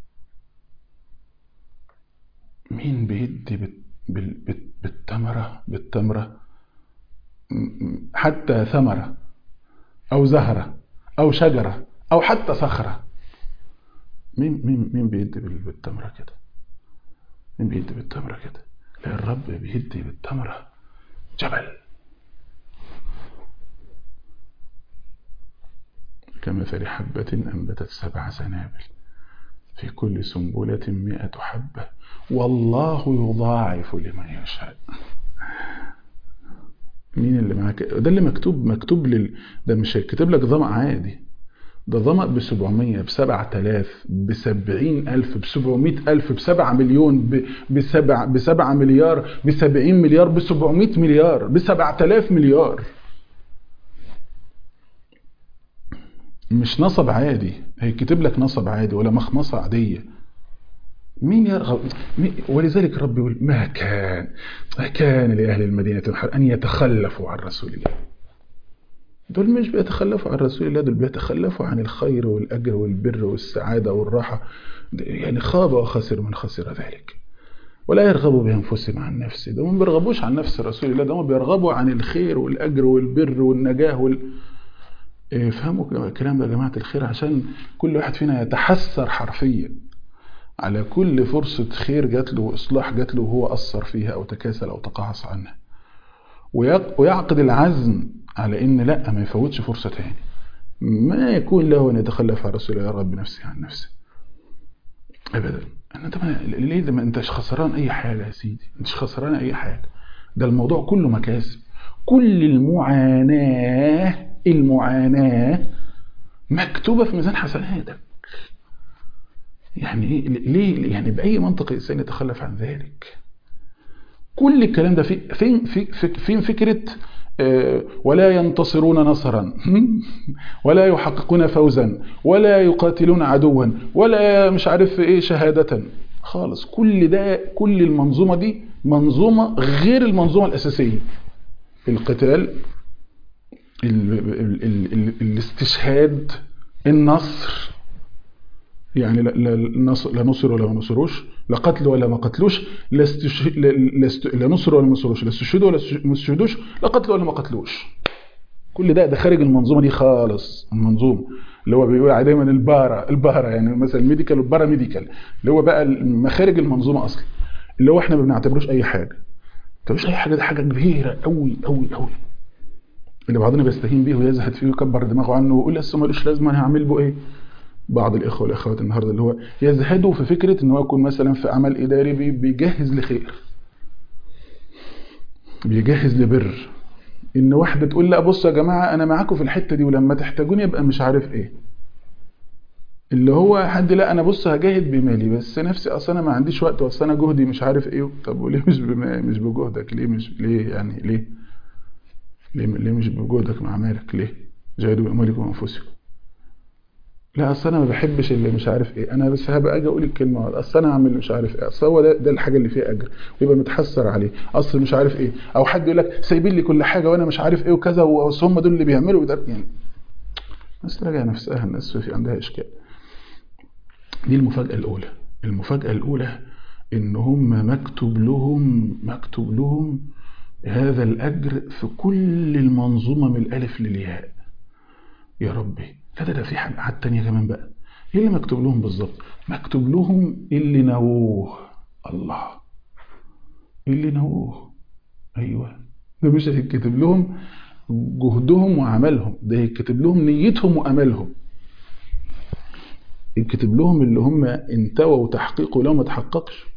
Speaker 2: مين بيدي بالتمرة بالتمرة حتى ثمرة أو زهرة أو شجرة أو حتى صخرة مين مين مين بيدي بالتمرة كده مين بيدي بالتمرة كده لا الرب بيدي بالتمرة جبل كمثل حبة أنبتت سبع سنابل في كل سنبلة مئة حبة والله يضاعف لمن يشاء مين اللي معاك ده اللي مكتوب مكتوب لل ده مش كاتب لك ظمأ عادي ده ظمأ ب 700 ب 7000 ب 70000 ب 700000 ب 7 مليون ب 7 ب 7 مليار ب 70 مليار ب 700 مليار ب 7000 مليار مش نصب عادي هيكتب لك نصب عادي ولا مخمصة عادية مين يرغب ولذلك رب يقول ما كان ما كان لأهل المدينة أن يتخلفوا عن رسول الله دول مش بيتخلفوا عن رسول الله دول بيتخلفوا عن الخير والأجر والبر والسعادة والراحة يعني خاب وخسر من خسر ذلك ولا يرغبوا بأنفسهم عن نفسه ده ما بيرغبوش عن نفس رسول الله ده ما بيرغبوا عن الخير والأجر والبر والنجاة وال... افهموا الكلام ده يا جماعة الخير عشان كل واحد فينا يتحسر حرفيا على كل فرصة خير جات له وإصلاح جات له وهو أثر فيها أو تكاسل أو تقاعس عنها ويعقد العزم على إن لا ما يفوتش فرصة تاني ما يكون له أن يتخلف عن رسول الله رب نفسه عن نفسه أبدا أنت ما ليه ده ما أنتش خسران أي حاجة يا سيدي أنتش خسران أي حاجة ده الموضوع كله مكاسب كل المعاناة المعاناة مكتوبة في ميزان حسناتك يعني ايه ليه يعني باي منطق الانسان يتخلف عن ذلك كل الكلام ده في فين في فين فكره ولا ينتصرون نصرا ولا يحققون فوزا ولا يقاتلون عدوا ولا مش عارف ايه شهاده خالص كل ده كل المنظومه دي منظومه غير المنظومه الاساسيه القتال ال ال ال الاستشهاد النصر يعني لا, لا نصر ولا ما نصروش لا قتل ولا ما قتلوش لا, استش... لا, لا نصر ولا ما نصروش لا استشهدوا ولا ما استشهدوش لا قتل ولا ما قتلوش كل ده ده خارج المنظومه دي خالص المنظومه اللي هو بيقول دايما البارا البارا يعني مثلا الميديكال والبارا ميديكال اللي هو بقى مخارج المنظومه اصلا اللي هو احنا ما بنعتبروش اي حاجه ما بنعتبروش اي حاجه دي حاجه كبيره قوي قوي قوي اللي بعضنا بيستهين بيه ويزهد فيه ويكبر دماغه عنه ويقول لسه ملوش لازمه انا هعمل به ايه بعض الاخوه والاخوات النهارده اللي هو يزهدوا في فكره ان هو يكون مثلا في عمل اداري بيجهز لخير بيجهز لبر ان واحده تقول لا بصوا يا جماعه انا معاكم في الحته دي ولما تحتاجوني ابقى مش عارف ايه اللي هو حد لا انا بص هجاهد بمالي بس نفسي اصل انا ما عنديش وقت اصل انا جهدي مش عارف ايه طب وليه مش مش بجهدك ليه مش ليه يعني ليه ليه, ليه مش بجهدك مع مالك ليه جاهدوا باموالكم وانفسكم لا اصل انا ما بحبش اللي مش عارف ايه انا بس هبقى اجي اقول الكلمه اصل انا اعمل مش عارف ايه اصل هو ده, ده الحاجه اللي فيها اجر ويبقى متحسر عليه اصل مش عارف ايه او حد يقول لك سايبين لي كل حاجه وانا مش عارف ايه وكذا واصل هم دول اللي بيعملوا ده يعني الناس تراجع نفسها الناس في عندها اشكال دي المفاجاه الاولى المفاجاه الاولى إن هم مكتوب لهم مكتوب لهم هذا الأجر في كل المنظومة من الألف للياء يا ربي لا ده ده في حاجات تانية كمان بقى ايه اللي مكتوب لهم بالظبط مكتوب لهم اللي نووه الله اللي نووه ايوه ده مش هيتكتب لهم جهدهم وعملهم ده هيتكتب لهم نيتهم واملهم يكتب لهم اللي هم انتووا تحقيقه لو ما تحققش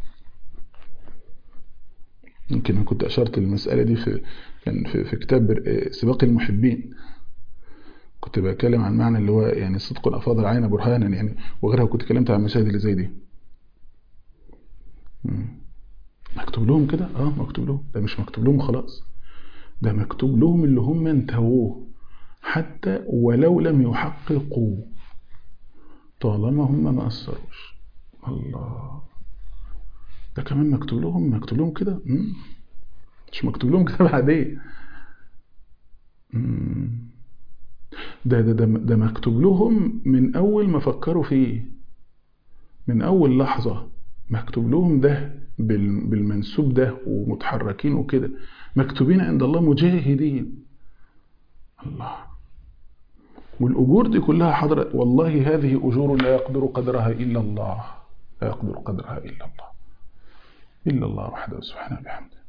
Speaker 2: يمكن انا كنت اشرت المساله دي في كان في, في كتاب سباق المحبين كنت بتكلم عن معنى اللي هو يعني صدق افاض العين برهانا يعني وغيرها كنت اتكلمت عن المشاهد اللي زي دي مكتوب لهم كده اه مكتوب لهم ده مش مكتوب لهم خلاص ده مكتوب لهم اللي هم انتهوه حتى ولو لم يحققوا طالما هم ما أثروش الله ده كمان مكتوب لهم مكتوب لهم كده مش مكتوب لهم كده بعدين ده ده ده ده مكتوب لهم من أول ما فكروا فيه من أول لحظة مكتوب لهم ده بالمنسوب ده ومتحركين وكده مكتوبين عند الله مجاهدين الله والأجور دي كلها حضرة والله هذه أجور لا يقدر قدرها إلا الله لا يقدر قدرها إلا الله إلا الله وحده سبحانه بحمده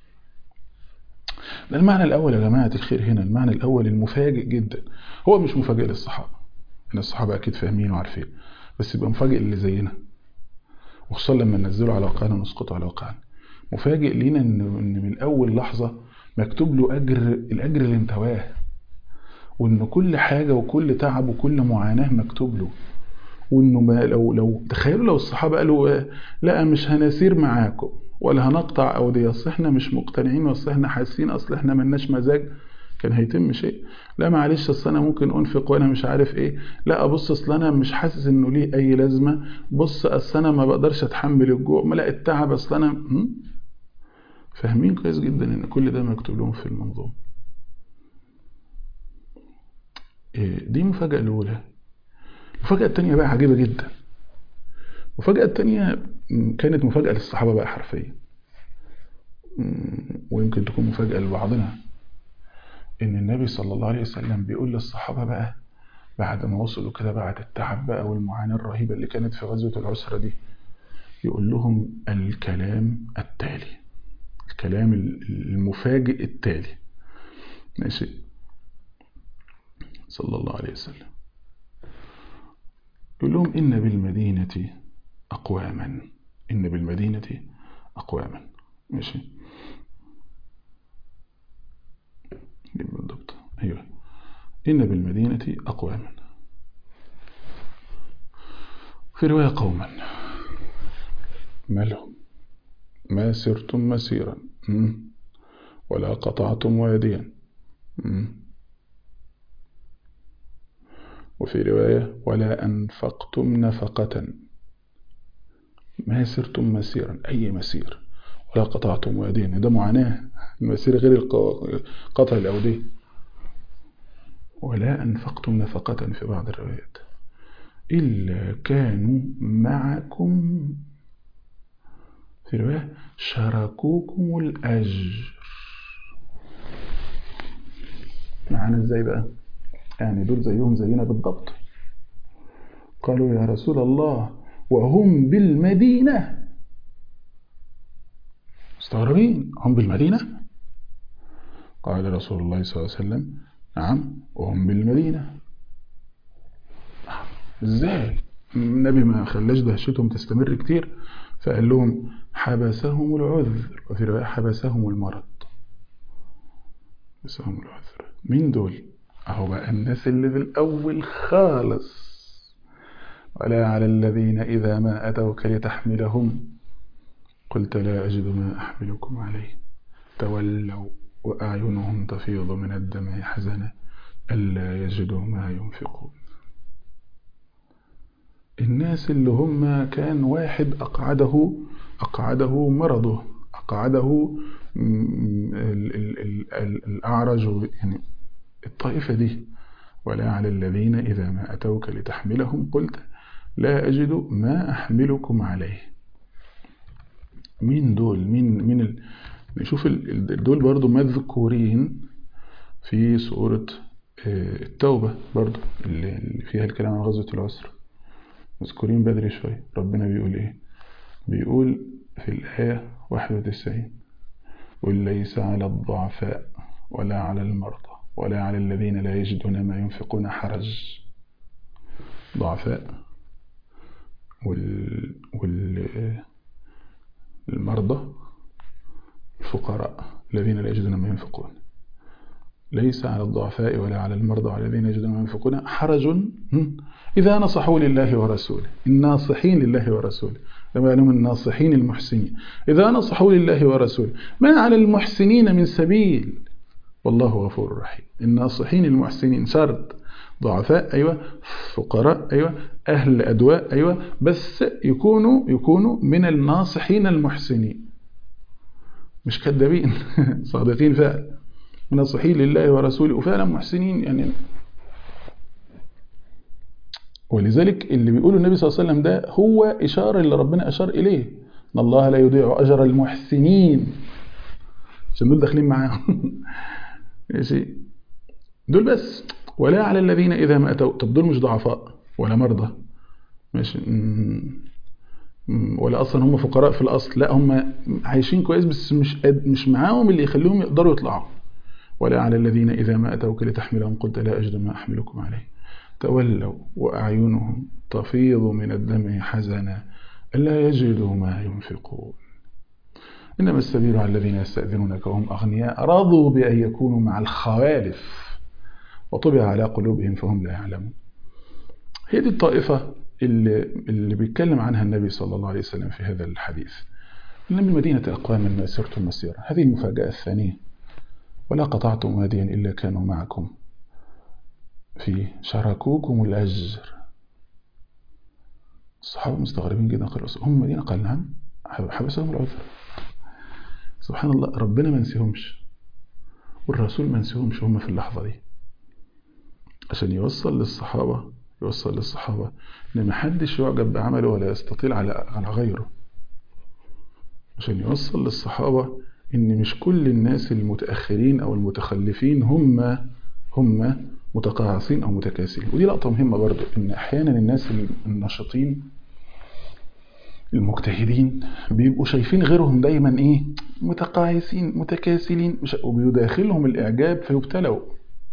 Speaker 2: ده المعنى الأول يا جماعة الخير هنا المعنى الأول المفاجئ جدا هو مش مفاجئ للصحابة إن الصحابة أكيد فاهمين وعارفين بس يبقى مفاجئ اللي زينا وخصوصا لما ننزله على وقعنا ونسقطه على وقعنا مفاجئ لينا إن من أول لحظة مكتوب له أجر الأجر اللي انتواه وإن كل حاجة وكل تعب وكل معاناة مكتوب له وإنه ما لو لو تخيلوا لو الصحابة قالوا لا مش هنسير معاكم ولا هنقطع أودية أصل إحنا مش مقتنعين أصل إحنا حاسين أصل إحنا ملناش مزاج كان هيتم شيء لا معلش أصل أنا ممكن أنفق وأنا مش عارف إيه لا أبص أصل أنا مش حاسس إنه ليه أي لازمة بص أصل أنا ما بقدرش أتحمل الجوع ما لا التعب أصل أنا فاهمين كويس جدا إن كل ده مكتوب لهم في المنظومة دي مفاجأة الأولى المفاجأة التانية بقى عجيبة جدا المفاجأة التانية كانت مفاجأة للصحابة بقى حرفيا ويمكن تكون مفاجأة لبعضنا إن النبي صلى الله عليه وسلم بيقول للصحابة بقى بعد ما وصلوا كده بعد التعب بقى والمعاناة الرهيبة اللي كانت في غزوة العسرة دي يقول لهم الكلام التالي الكلام المفاجئ التالي ماشي صلى الله عليه وسلم يقول لهم إن بالمدينة أقواما إن بالمدينة أقواما ماشي بالضبط أيوه إن بالمدينة أقواما في رواية قوما ما لهم ما سرتم مسيرا ولا قطعتم واديا وفي رواية ولا أنفقتم نفقة ما سرتم مسيرا أي مسير ولا قطعتم واديا ده معاناة المسير غير قطع الأودية ولا أنفقتم نفقة في بعض الروايات إلا كانوا معكم في رواية شاركوكم الأجر معانا ازاي بقى يعني دول زيهم زينا بالضبط قالوا يا رسول الله وهم بالمدينة مستغربين هم بالمدينة قال رسول الله صلى الله عليه وسلم نعم وهم بالمدينة ازاي النبي ما خلاش دهشتهم تستمر كتير فقال لهم حبسهم العذر وفي رواية حبسهم المرض حبسهم العذر مين دول اهو بقى الناس اللي في الاول خالص ولا على الذين اذا ما اتوك لتحملهم قلت لا اجد ما احملكم عليه تولوا واعينهم تفيض من الدمع حزنا الا يجدوا ما ينفقون الناس اللي هم كان واحد أقعده أقعده مرضه أقعده الأعرج يعني الطائفة دي ولا على الذين إذا ما أتوك لتحملهم قلت لا أجد ما أحملكم عليه مين دول مين مين ال... نشوف ال... دول برضو مذكورين في سورة التوبة برضو اللي فيها الكلام عن غزوة العسر مذكورين بدري شوية ربنا بيقول ايه بيقول في الآية 91 قل ليس على الضعفاء ولا على المرضى ولا على الذين لا يجدون ما ينفقون حرج ضعفاء وال... وال... المرضى الفقراء الذين لا يجدون ما ينفقون ليس على الضعفاء ولا على المرضى وعلى الذين يجدون ما ينفقون حرج إذا نصحوا لله ورسوله الناصحين لله ورسوله كما يعلم الناصحين المحسنين إذا نصحوا لله ورسوله ما على المحسنين من سبيل والله غفور رحيم الناصحين المحسنين شرط ضعفاء أيوة فقراء أيوة أهل أدواء أيوة بس يكونوا يكونوا من الناصحين المحسنين مش كذابين صادقين فعلا ناصحين لله ورسوله وفعلا محسنين يعني ولذلك اللي بيقوله النبي صلى الله عليه وسلم ده هو إشارة اللي ربنا أشار إليه إن الله لا يضيع أجر المحسنين عشان دول داخلين معاهم ماشي دول بس ولا على الذين إذا ما أتوا طب دول مش ضعفاء ولا مرضى ماشي ولا أصلا هم فقراء في الأصل لا هم عايشين كويس بس مش مش معاهم اللي يخليهم يقدروا يطلعوا ولا على الذين إذا ما أتوك لتحملهم قلت لا أجد ما أحملكم عليه تولوا وأعينهم تفيض من الدمع حزنا ألا يجدوا ما ينفقون إنما السبيل على الذين يستأذنونك وهم أغنياء رضوا بأن يكونوا مع الخوالف وطبع على قلوبهم فهم لا يعلمون هي دي الطائفة اللي, اللي بيتكلم عنها النبي صلى الله عليه وسلم في هذا الحديث إن من المدينة أقواما ما سرتم مسيرا هذه المفاجأة الثانية ولا قطعتم واديا إلا كانوا معكم في شاركوكم الأجر الصحابة مستغربين جدا قالوا هم المدينة قال نعم حبسهم العذر سبحان الله ربنا ما نسيهمش والرسول ما نسيهمش هم في اللحظة دي عشان يوصل للصحابة يوصل للصحابة ان ما حدش يعجب بعمله ولا يستطيل على على غيره عشان يوصل للصحابة ان مش كل الناس المتأخرين او المتخلفين هم هم متقاعسين او متكاسلين ودي لقطة مهمة برضو ان احيانا الناس النشطين المجتهدين بيبقوا شايفين غيرهم دايما ايه متقاعسين متكاسلين وبيداخلهم الاعجاب فيبتلوا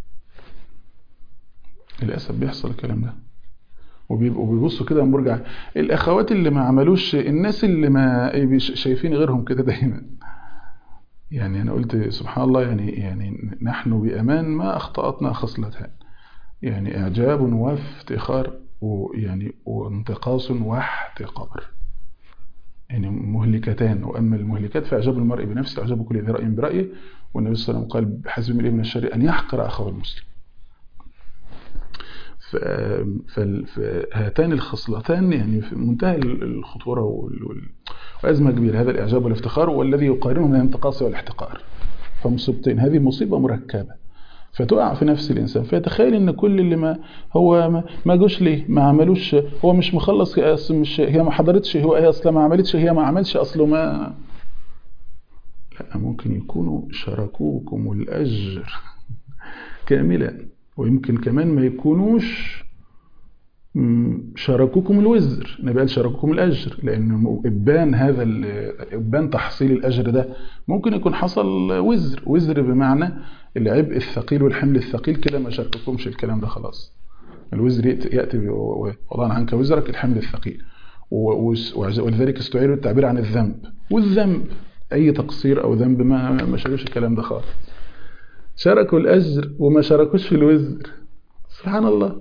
Speaker 2: للاسف بيحصل الكلام ده وبيبقوا بيبصوا كده مرجع الاخوات اللي ما عملوش الناس اللي ما شايفين غيرهم كده دايما يعني انا قلت سبحان الله يعني يعني نحن بامان ما اخطاتنا خصلتان يعني اعجاب وافتخار ويعني وانتقاص واحتقار يعني مهلكتان واما المهلكات فاعجاب المرء بنفسه اعجاب كل ذي راي برايه والنبي صلى الله عليه وسلم قال بحسب امرئ من الشر ان يحقر اخاه المسلم فهاتان الخصلتان يعني في منتهى الخطورة وأزمة كبيرة هذا الإعجاب والافتخار والذي يقارنه من الانتقاص والاحتقار فمصيبتين هذه مصيبة مركبة فتقع في نفس الإنسان فيتخيل إن كل اللي ما هو ما جوش ليه ما عملوش هو مش مخلص أصل مش هي ما حضرتش هو هي أصلا ما عملتش هي ما عملش أصله ما لا ممكن يكونوا شاركوكم الأجر كاملا ويمكن كمان ما يكونوش شاركوكم الوزر النبي قال شاركوكم الاجر لان ابان هذا ابان تحصيل الاجر ده ممكن يكون حصل وزر وزر بمعنى العبء الثقيل والحمل الثقيل كده ما شارككمش الكلام ده خلاص الوزر ياتي وضعنا عنك وزرك الحمل الثقيل ولذلك استعير التعبير عن الذنب والذنب اي تقصير او ذنب ما ما شاركوش الكلام ده خالص شاركوا الأجر وما شاركوش في الوزر سبحان الله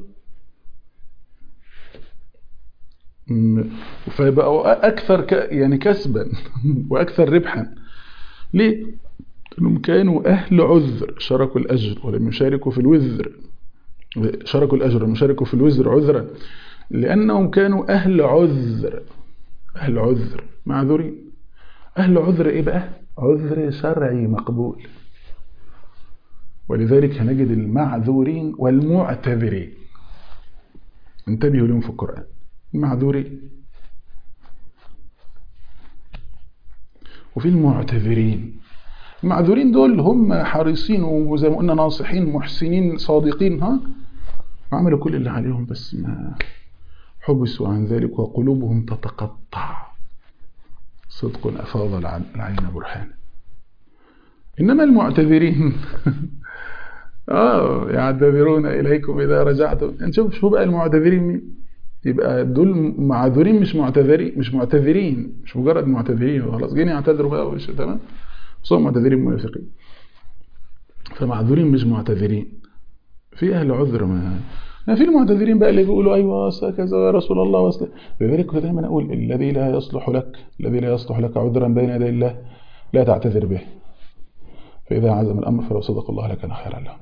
Speaker 2: فيبقوا أكثر ك... يعني كسبا وأكثر ربحا ليه؟ لأنهم كانوا أهل عذر شاركوا الأجر ولم يشاركوا في الوزر شاركوا الأجر ولم يشاركوا في الوزر عذرا لأنهم كانوا أهل عذر أهل عذر معذورين أهل عذر إيه بقى؟ عذر شرعي مقبول ولذلك هنجد المعذورين والمعتذرين انتبهوا لهم في القرآن المعذورين وفي المعتذرين المعذورين دول هم حريصين وزي ما قلنا ناصحين محسنين صادقين ها عملوا كل اللي عليهم بس ما حبسوا عن ذلك وقلوبهم تتقطع صدق أفاض العين برهان إنما المعتذرين آه يعتذرون إليكم إذا رجعتم نشوف شو بقى المعتذرين مين يبقى دول معذورين مش معتذرين مش معتذرين مش مجرد معتذرين خلاص جايين يعتذروا بقى وش تمام بس هم معتذرين منافقين فمعذورين مش معتذرين في أهل عذر ما في المعتذرين بقى اللي بيقولوا أيوة كذا يا رسول الله وصل لذلك دايما أقول الذي لا يصلح لك الذي لا يصلح لك عذرا بين يدي الله لا تعتذر به فإذا عزم الأمر فلو صدق الله لكان خيرا له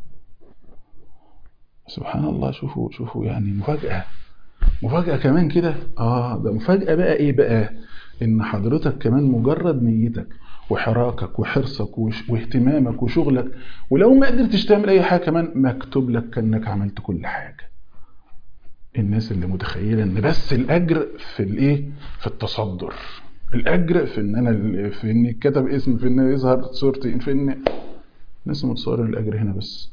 Speaker 2: سبحان الله شوفوا شوفوا يعني مفاجأة مفاجأة كمان كده آه ده مفاجأة بقى إيه بقى إن حضرتك كمان مجرد نيتك وحراكك وحرصك واهتمامك وشغلك ولو ما قدرتش تعمل أي حاجة كمان مكتوب لك كأنك عملت كل حاجة الناس اللي متخيلة إن بس الأجر في الإيه في التصدر الأجر في إن أنا في إن كتب اسم في إن يظهر صورتي في إن الناس متصورة الأجر هنا بس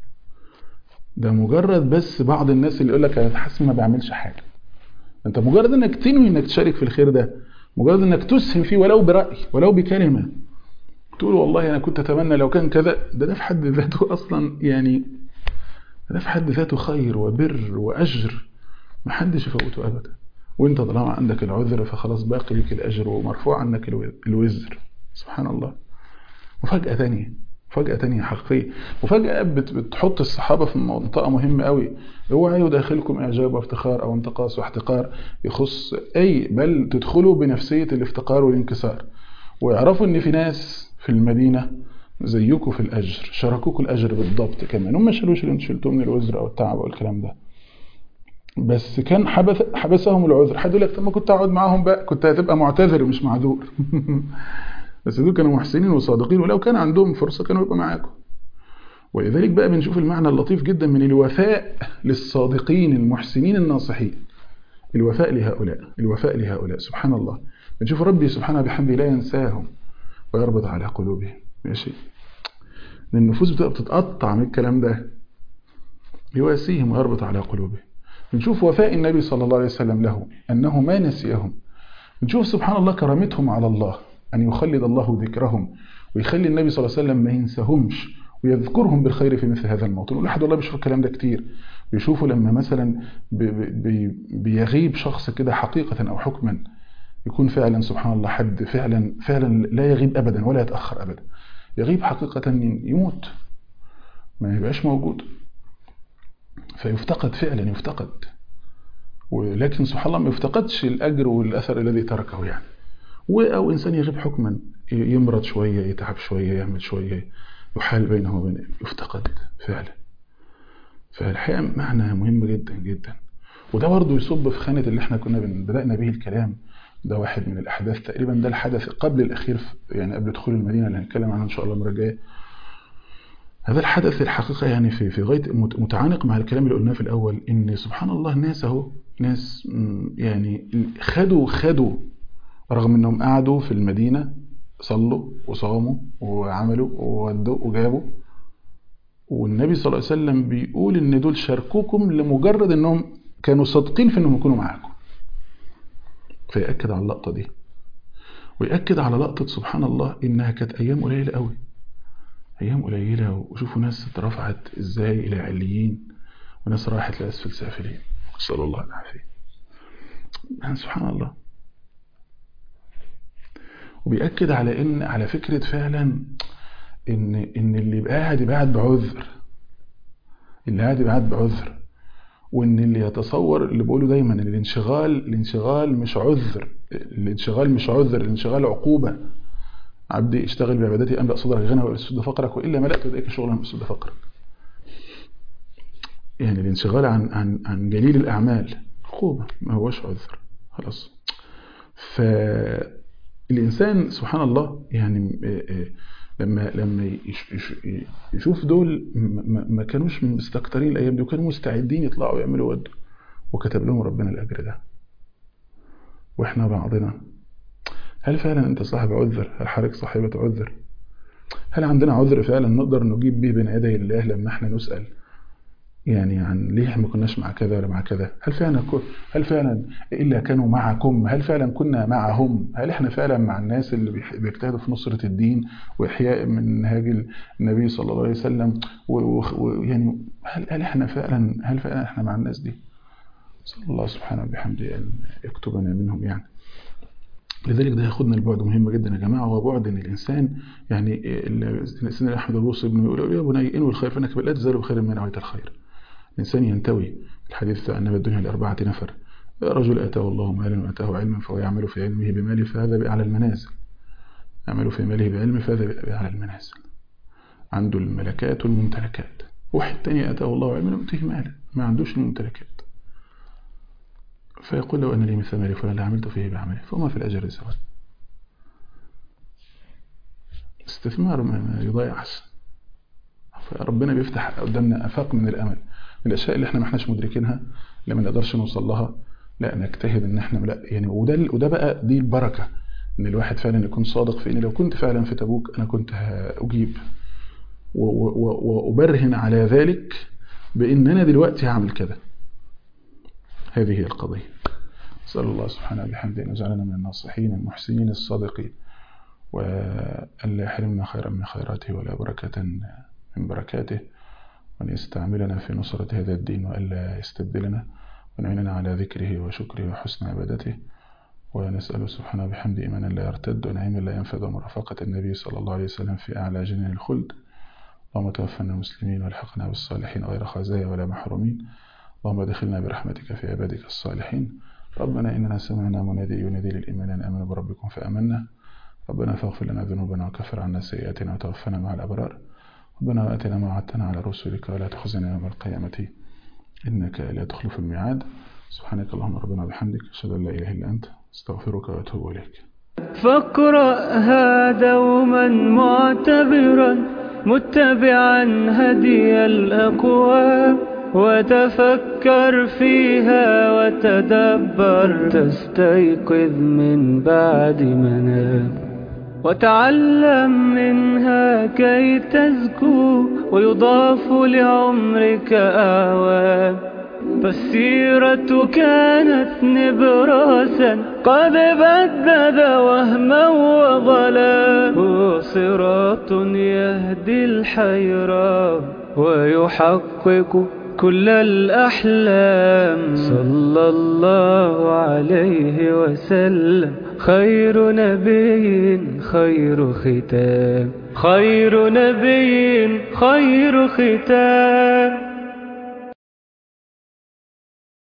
Speaker 2: ده مجرد بس بعض الناس اللي يقول لك انا حاسس ما بعملش حاجه انت مجرد انك تنوي انك تشارك في الخير ده مجرد انك تسهم فيه ولو براي ولو بكلمه تقول والله انا كنت اتمنى لو كان كذا ده ده في حد ذاته اصلا يعني ده في حد ذاته خير وبر واجر ما حدش يفوته ابدا وانت طالما عندك العذر فخلاص باقي لك الاجر ومرفوع عنك الوزر سبحان الله مفاجاه ثانيه مفاجأة تانية حقيقية مفاجأة بتحط الصحابة في منطقة مهمة قوي اوعى يداخلكم إعجاب وافتخار أو انتقاص واحتقار يخص أي بل تدخلوا بنفسية الافتقار والانكسار ويعرفوا إن في ناس في المدينة زيكم في الأجر شاركوكوا الأجر بالضبط كمان هم ما شالوش اللي انتوا شلتوه من الوزر أو التعب أو الكلام ده بس كان حبث حبسهم العذر حد يقول لك طب ما كنت اقعد معاهم بقى كنت هتبقى معتذر مش معذور بس دول كانوا محسنين وصادقين ولو كان عندهم فرصة كانوا يبقوا معاكم ولذلك بقى بنشوف المعنى اللطيف جدا من الوفاء للصادقين المحسنين الناصحين الوفاء لهؤلاء الوفاء لهؤلاء سبحان الله بنشوف ربي سبحانه بحمده لا ينساهم ويربط على قلوبهم ماشي النفوس بتبقى بتتقطع من الكلام ده يواسيهم ويربط على قلوبهم بنشوف وفاء النبي صلى الله عليه وسلم له أنه ما نسيهم بنشوف سبحان الله كرامتهم على الله أن يخلد الله ذكرهم ويخلي النبي صلى الله عليه وسلم ما ينساهمش ويذكرهم بالخير في مثل هذا الموطن والأحد والله بيشوف الكلام ده كتير بيشوفوا لما مثلا بي بي بيغيب شخص كده حقيقة أو حكما يكون فعلا سبحان الله حد فعلا فعلا لا يغيب أبدا ولا يتأخر أبدا يغيب حقيقة يموت ما يبقاش موجود فيفتقد فعلا يفتقد ولكن سبحان الله ما يفتقدش الأجر والأثر الذي تركه يعني أو إنسان يغيب حكما يمرض شوية يتعب شوية يعمل شوية يحال بينه وبين يفتقد فعلا فالحقيقة معنى مهم جدا جدا وده برضه يصب في خانة اللي احنا كنا بدأنا به الكلام ده واحد من الأحداث تقريبا ده الحدث قبل الأخير يعني قبل دخول المدينة اللي هنتكلم عنها إن شاء الله المرة الجاية هذا الحدث الحقيقة يعني في في غاية متعانق مع الكلام اللي قلناه في الأول إن سبحان الله ناس أهو ناس يعني خدوا خدوا رغم إنهم قعدوا في المدينة صلوا وصاموا وعملوا وودوا وجابوا والنبي صلى الله عليه وسلم بيقول إن دول شاركوكم لمجرد إنهم كانوا صادقين في إنهم يكونوا معاكم فيأكد على اللقطة دي ويأكد على لقطة سبحان الله إنها كانت أيام قليلة قوي أيام قليلة وشوفوا ناس اترفعت إزاي إلى عليين وناس راحت لأسفل سافلين صلى الله العافية يعني سبحان الله وبيأكد على إن على فكرة فعلا إن إن اللي يبقى قاعد يبقى قاعد بعذر اللي قاعد يبقى قاعد بعذر وإن اللي يتصور اللي بقوله دايما إن الانشغال الانشغال مش عذر الانشغال مش عذر الانشغال عقوبة عبدي اشتغل بعبادتي أملأ صدرك غنى وأسد فقرك وإلا ملأت يديك شغلا بأسد فقرك يعني الانشغال عن عن عن جليل الأعمال عقوبة ما هوش عذر خلاص فالإنسان سبحان الله يعني لما لما يشوف دول ما كانوش مستكترين الأيام دي وكانوا مستعدين يطلعوا يعملوا ود وكتب لهم ربنا الأجر ده وإحنا بعضنا هل فعلا أنت صاحب عذر هل حضرتك صاحبة عذر هل عندنا عذر فعلا نقدر نجيب به بين يدي الله لما احنا نسأل يعني عن ليه احنا ما كناش مع كذا ولا مع كذا هل فعلا هل فعلا الا كانوا معكم هل فعلا كنا معهم هل احنا فعلا مع الناس اللي بيجتهدوا في نصرة الدين واحياء من منهاج النبي صلى الله عليه وسلم ويعني هل, هل احنا فعلا هل فعلا احنا مع الناس دي صلى الله سبحانه وبحمده ان يكتبنا منهم يعني لذلك ده ياخدنا لبعد مهم جدا يا جماعه هو بعد ان الانسان يعني سيدنا احمد البوصي ابنه يقول يا بني انوي الخير فانك لا تزال بخير ما نويت الخير الانسان ينتوي الحديث ان الدنيا لاربعه نفر رجل اتاه الله مالا واتاه علما فهو يعمل في علمه بماله فهذا باعلى المنازل يعمل في ماله بعلمه فهذا باعلى المنازل عنده الملكات والممتلكات واحد تاني اتاه الله علما ويؤتيه مالا ما عندوش الممتلكات فيقول لو أن لي مثل مالي فلان لعملت فيه بعمله فما في الأجر سواء استثمار ما يضيع أحسن فربنا بيفتح قدامنا أفاق من الأمل من الأشياء اللي احنا ما احناش مدركينها اللي ما نقدرش نوصل لها لا نجتهد ان احنا لا يعني وده وده بقى دي البركه ان الواحد فعلا يكون صادق في ان لو كنت فعلا في تبوك انا كنت هاجيب وابرهن على ذلك بان انا دلوقتي هعمل كده هذه هي القضية أسأل الله سبحانه وبحمده أن يجعلنا من الناصحين المحسنين الصادقين وأن لا يحرمنا خيرا من خيراته ولا بركة من بركاته وأن يستعملنا في نصرة هذا الدين وألا يستبدلنا ونعيننا على ذكره وشكره وحسن عبادته ونسأل سبحانه بحمده إيمانا لا يرتد ونعيما لا ينفذ ومرافقة النبي صلى الله عليه وسلم في أعلى جنان الخلد اللهم توفنا مسلمين والحقنا بالصالحين غير خزايا ولا محرومين اللهم ادخلنا برحمتك في عبادك الصالحين ربنا إننا سمعنا منادي ينادي للإيمان أن آمنوا بربكم فآمنا ربنا فاغفر لنا ذنوبنا وكفر عنا سيئاتنا وتوفنا مع الأبرار ربنا وآتنا ما وعدتنا على رسلك ولا تخزنا يوم القيامة إنك لا تخلف الميعاد سبحانك اللهم ربنا وبحمدك أشهد أن لا إله إلا أنت استغفرك وأتوب إليك
Speaker 1: فاقرأها دوما معتبرا متبعا هدي الأقوام وتفكر فيها وتدبر تستيقظ من بعد منام وتعلم منها كي تزكو ويضاف لعمرك أعوام فالسيرة كانت نبراسا قد بدد وهما وظلام هو صراط يهدي الحيران ويحقق كل الأحلام صلى الله عليه وسلم خير نبي خير ختام خير نبي خير ختام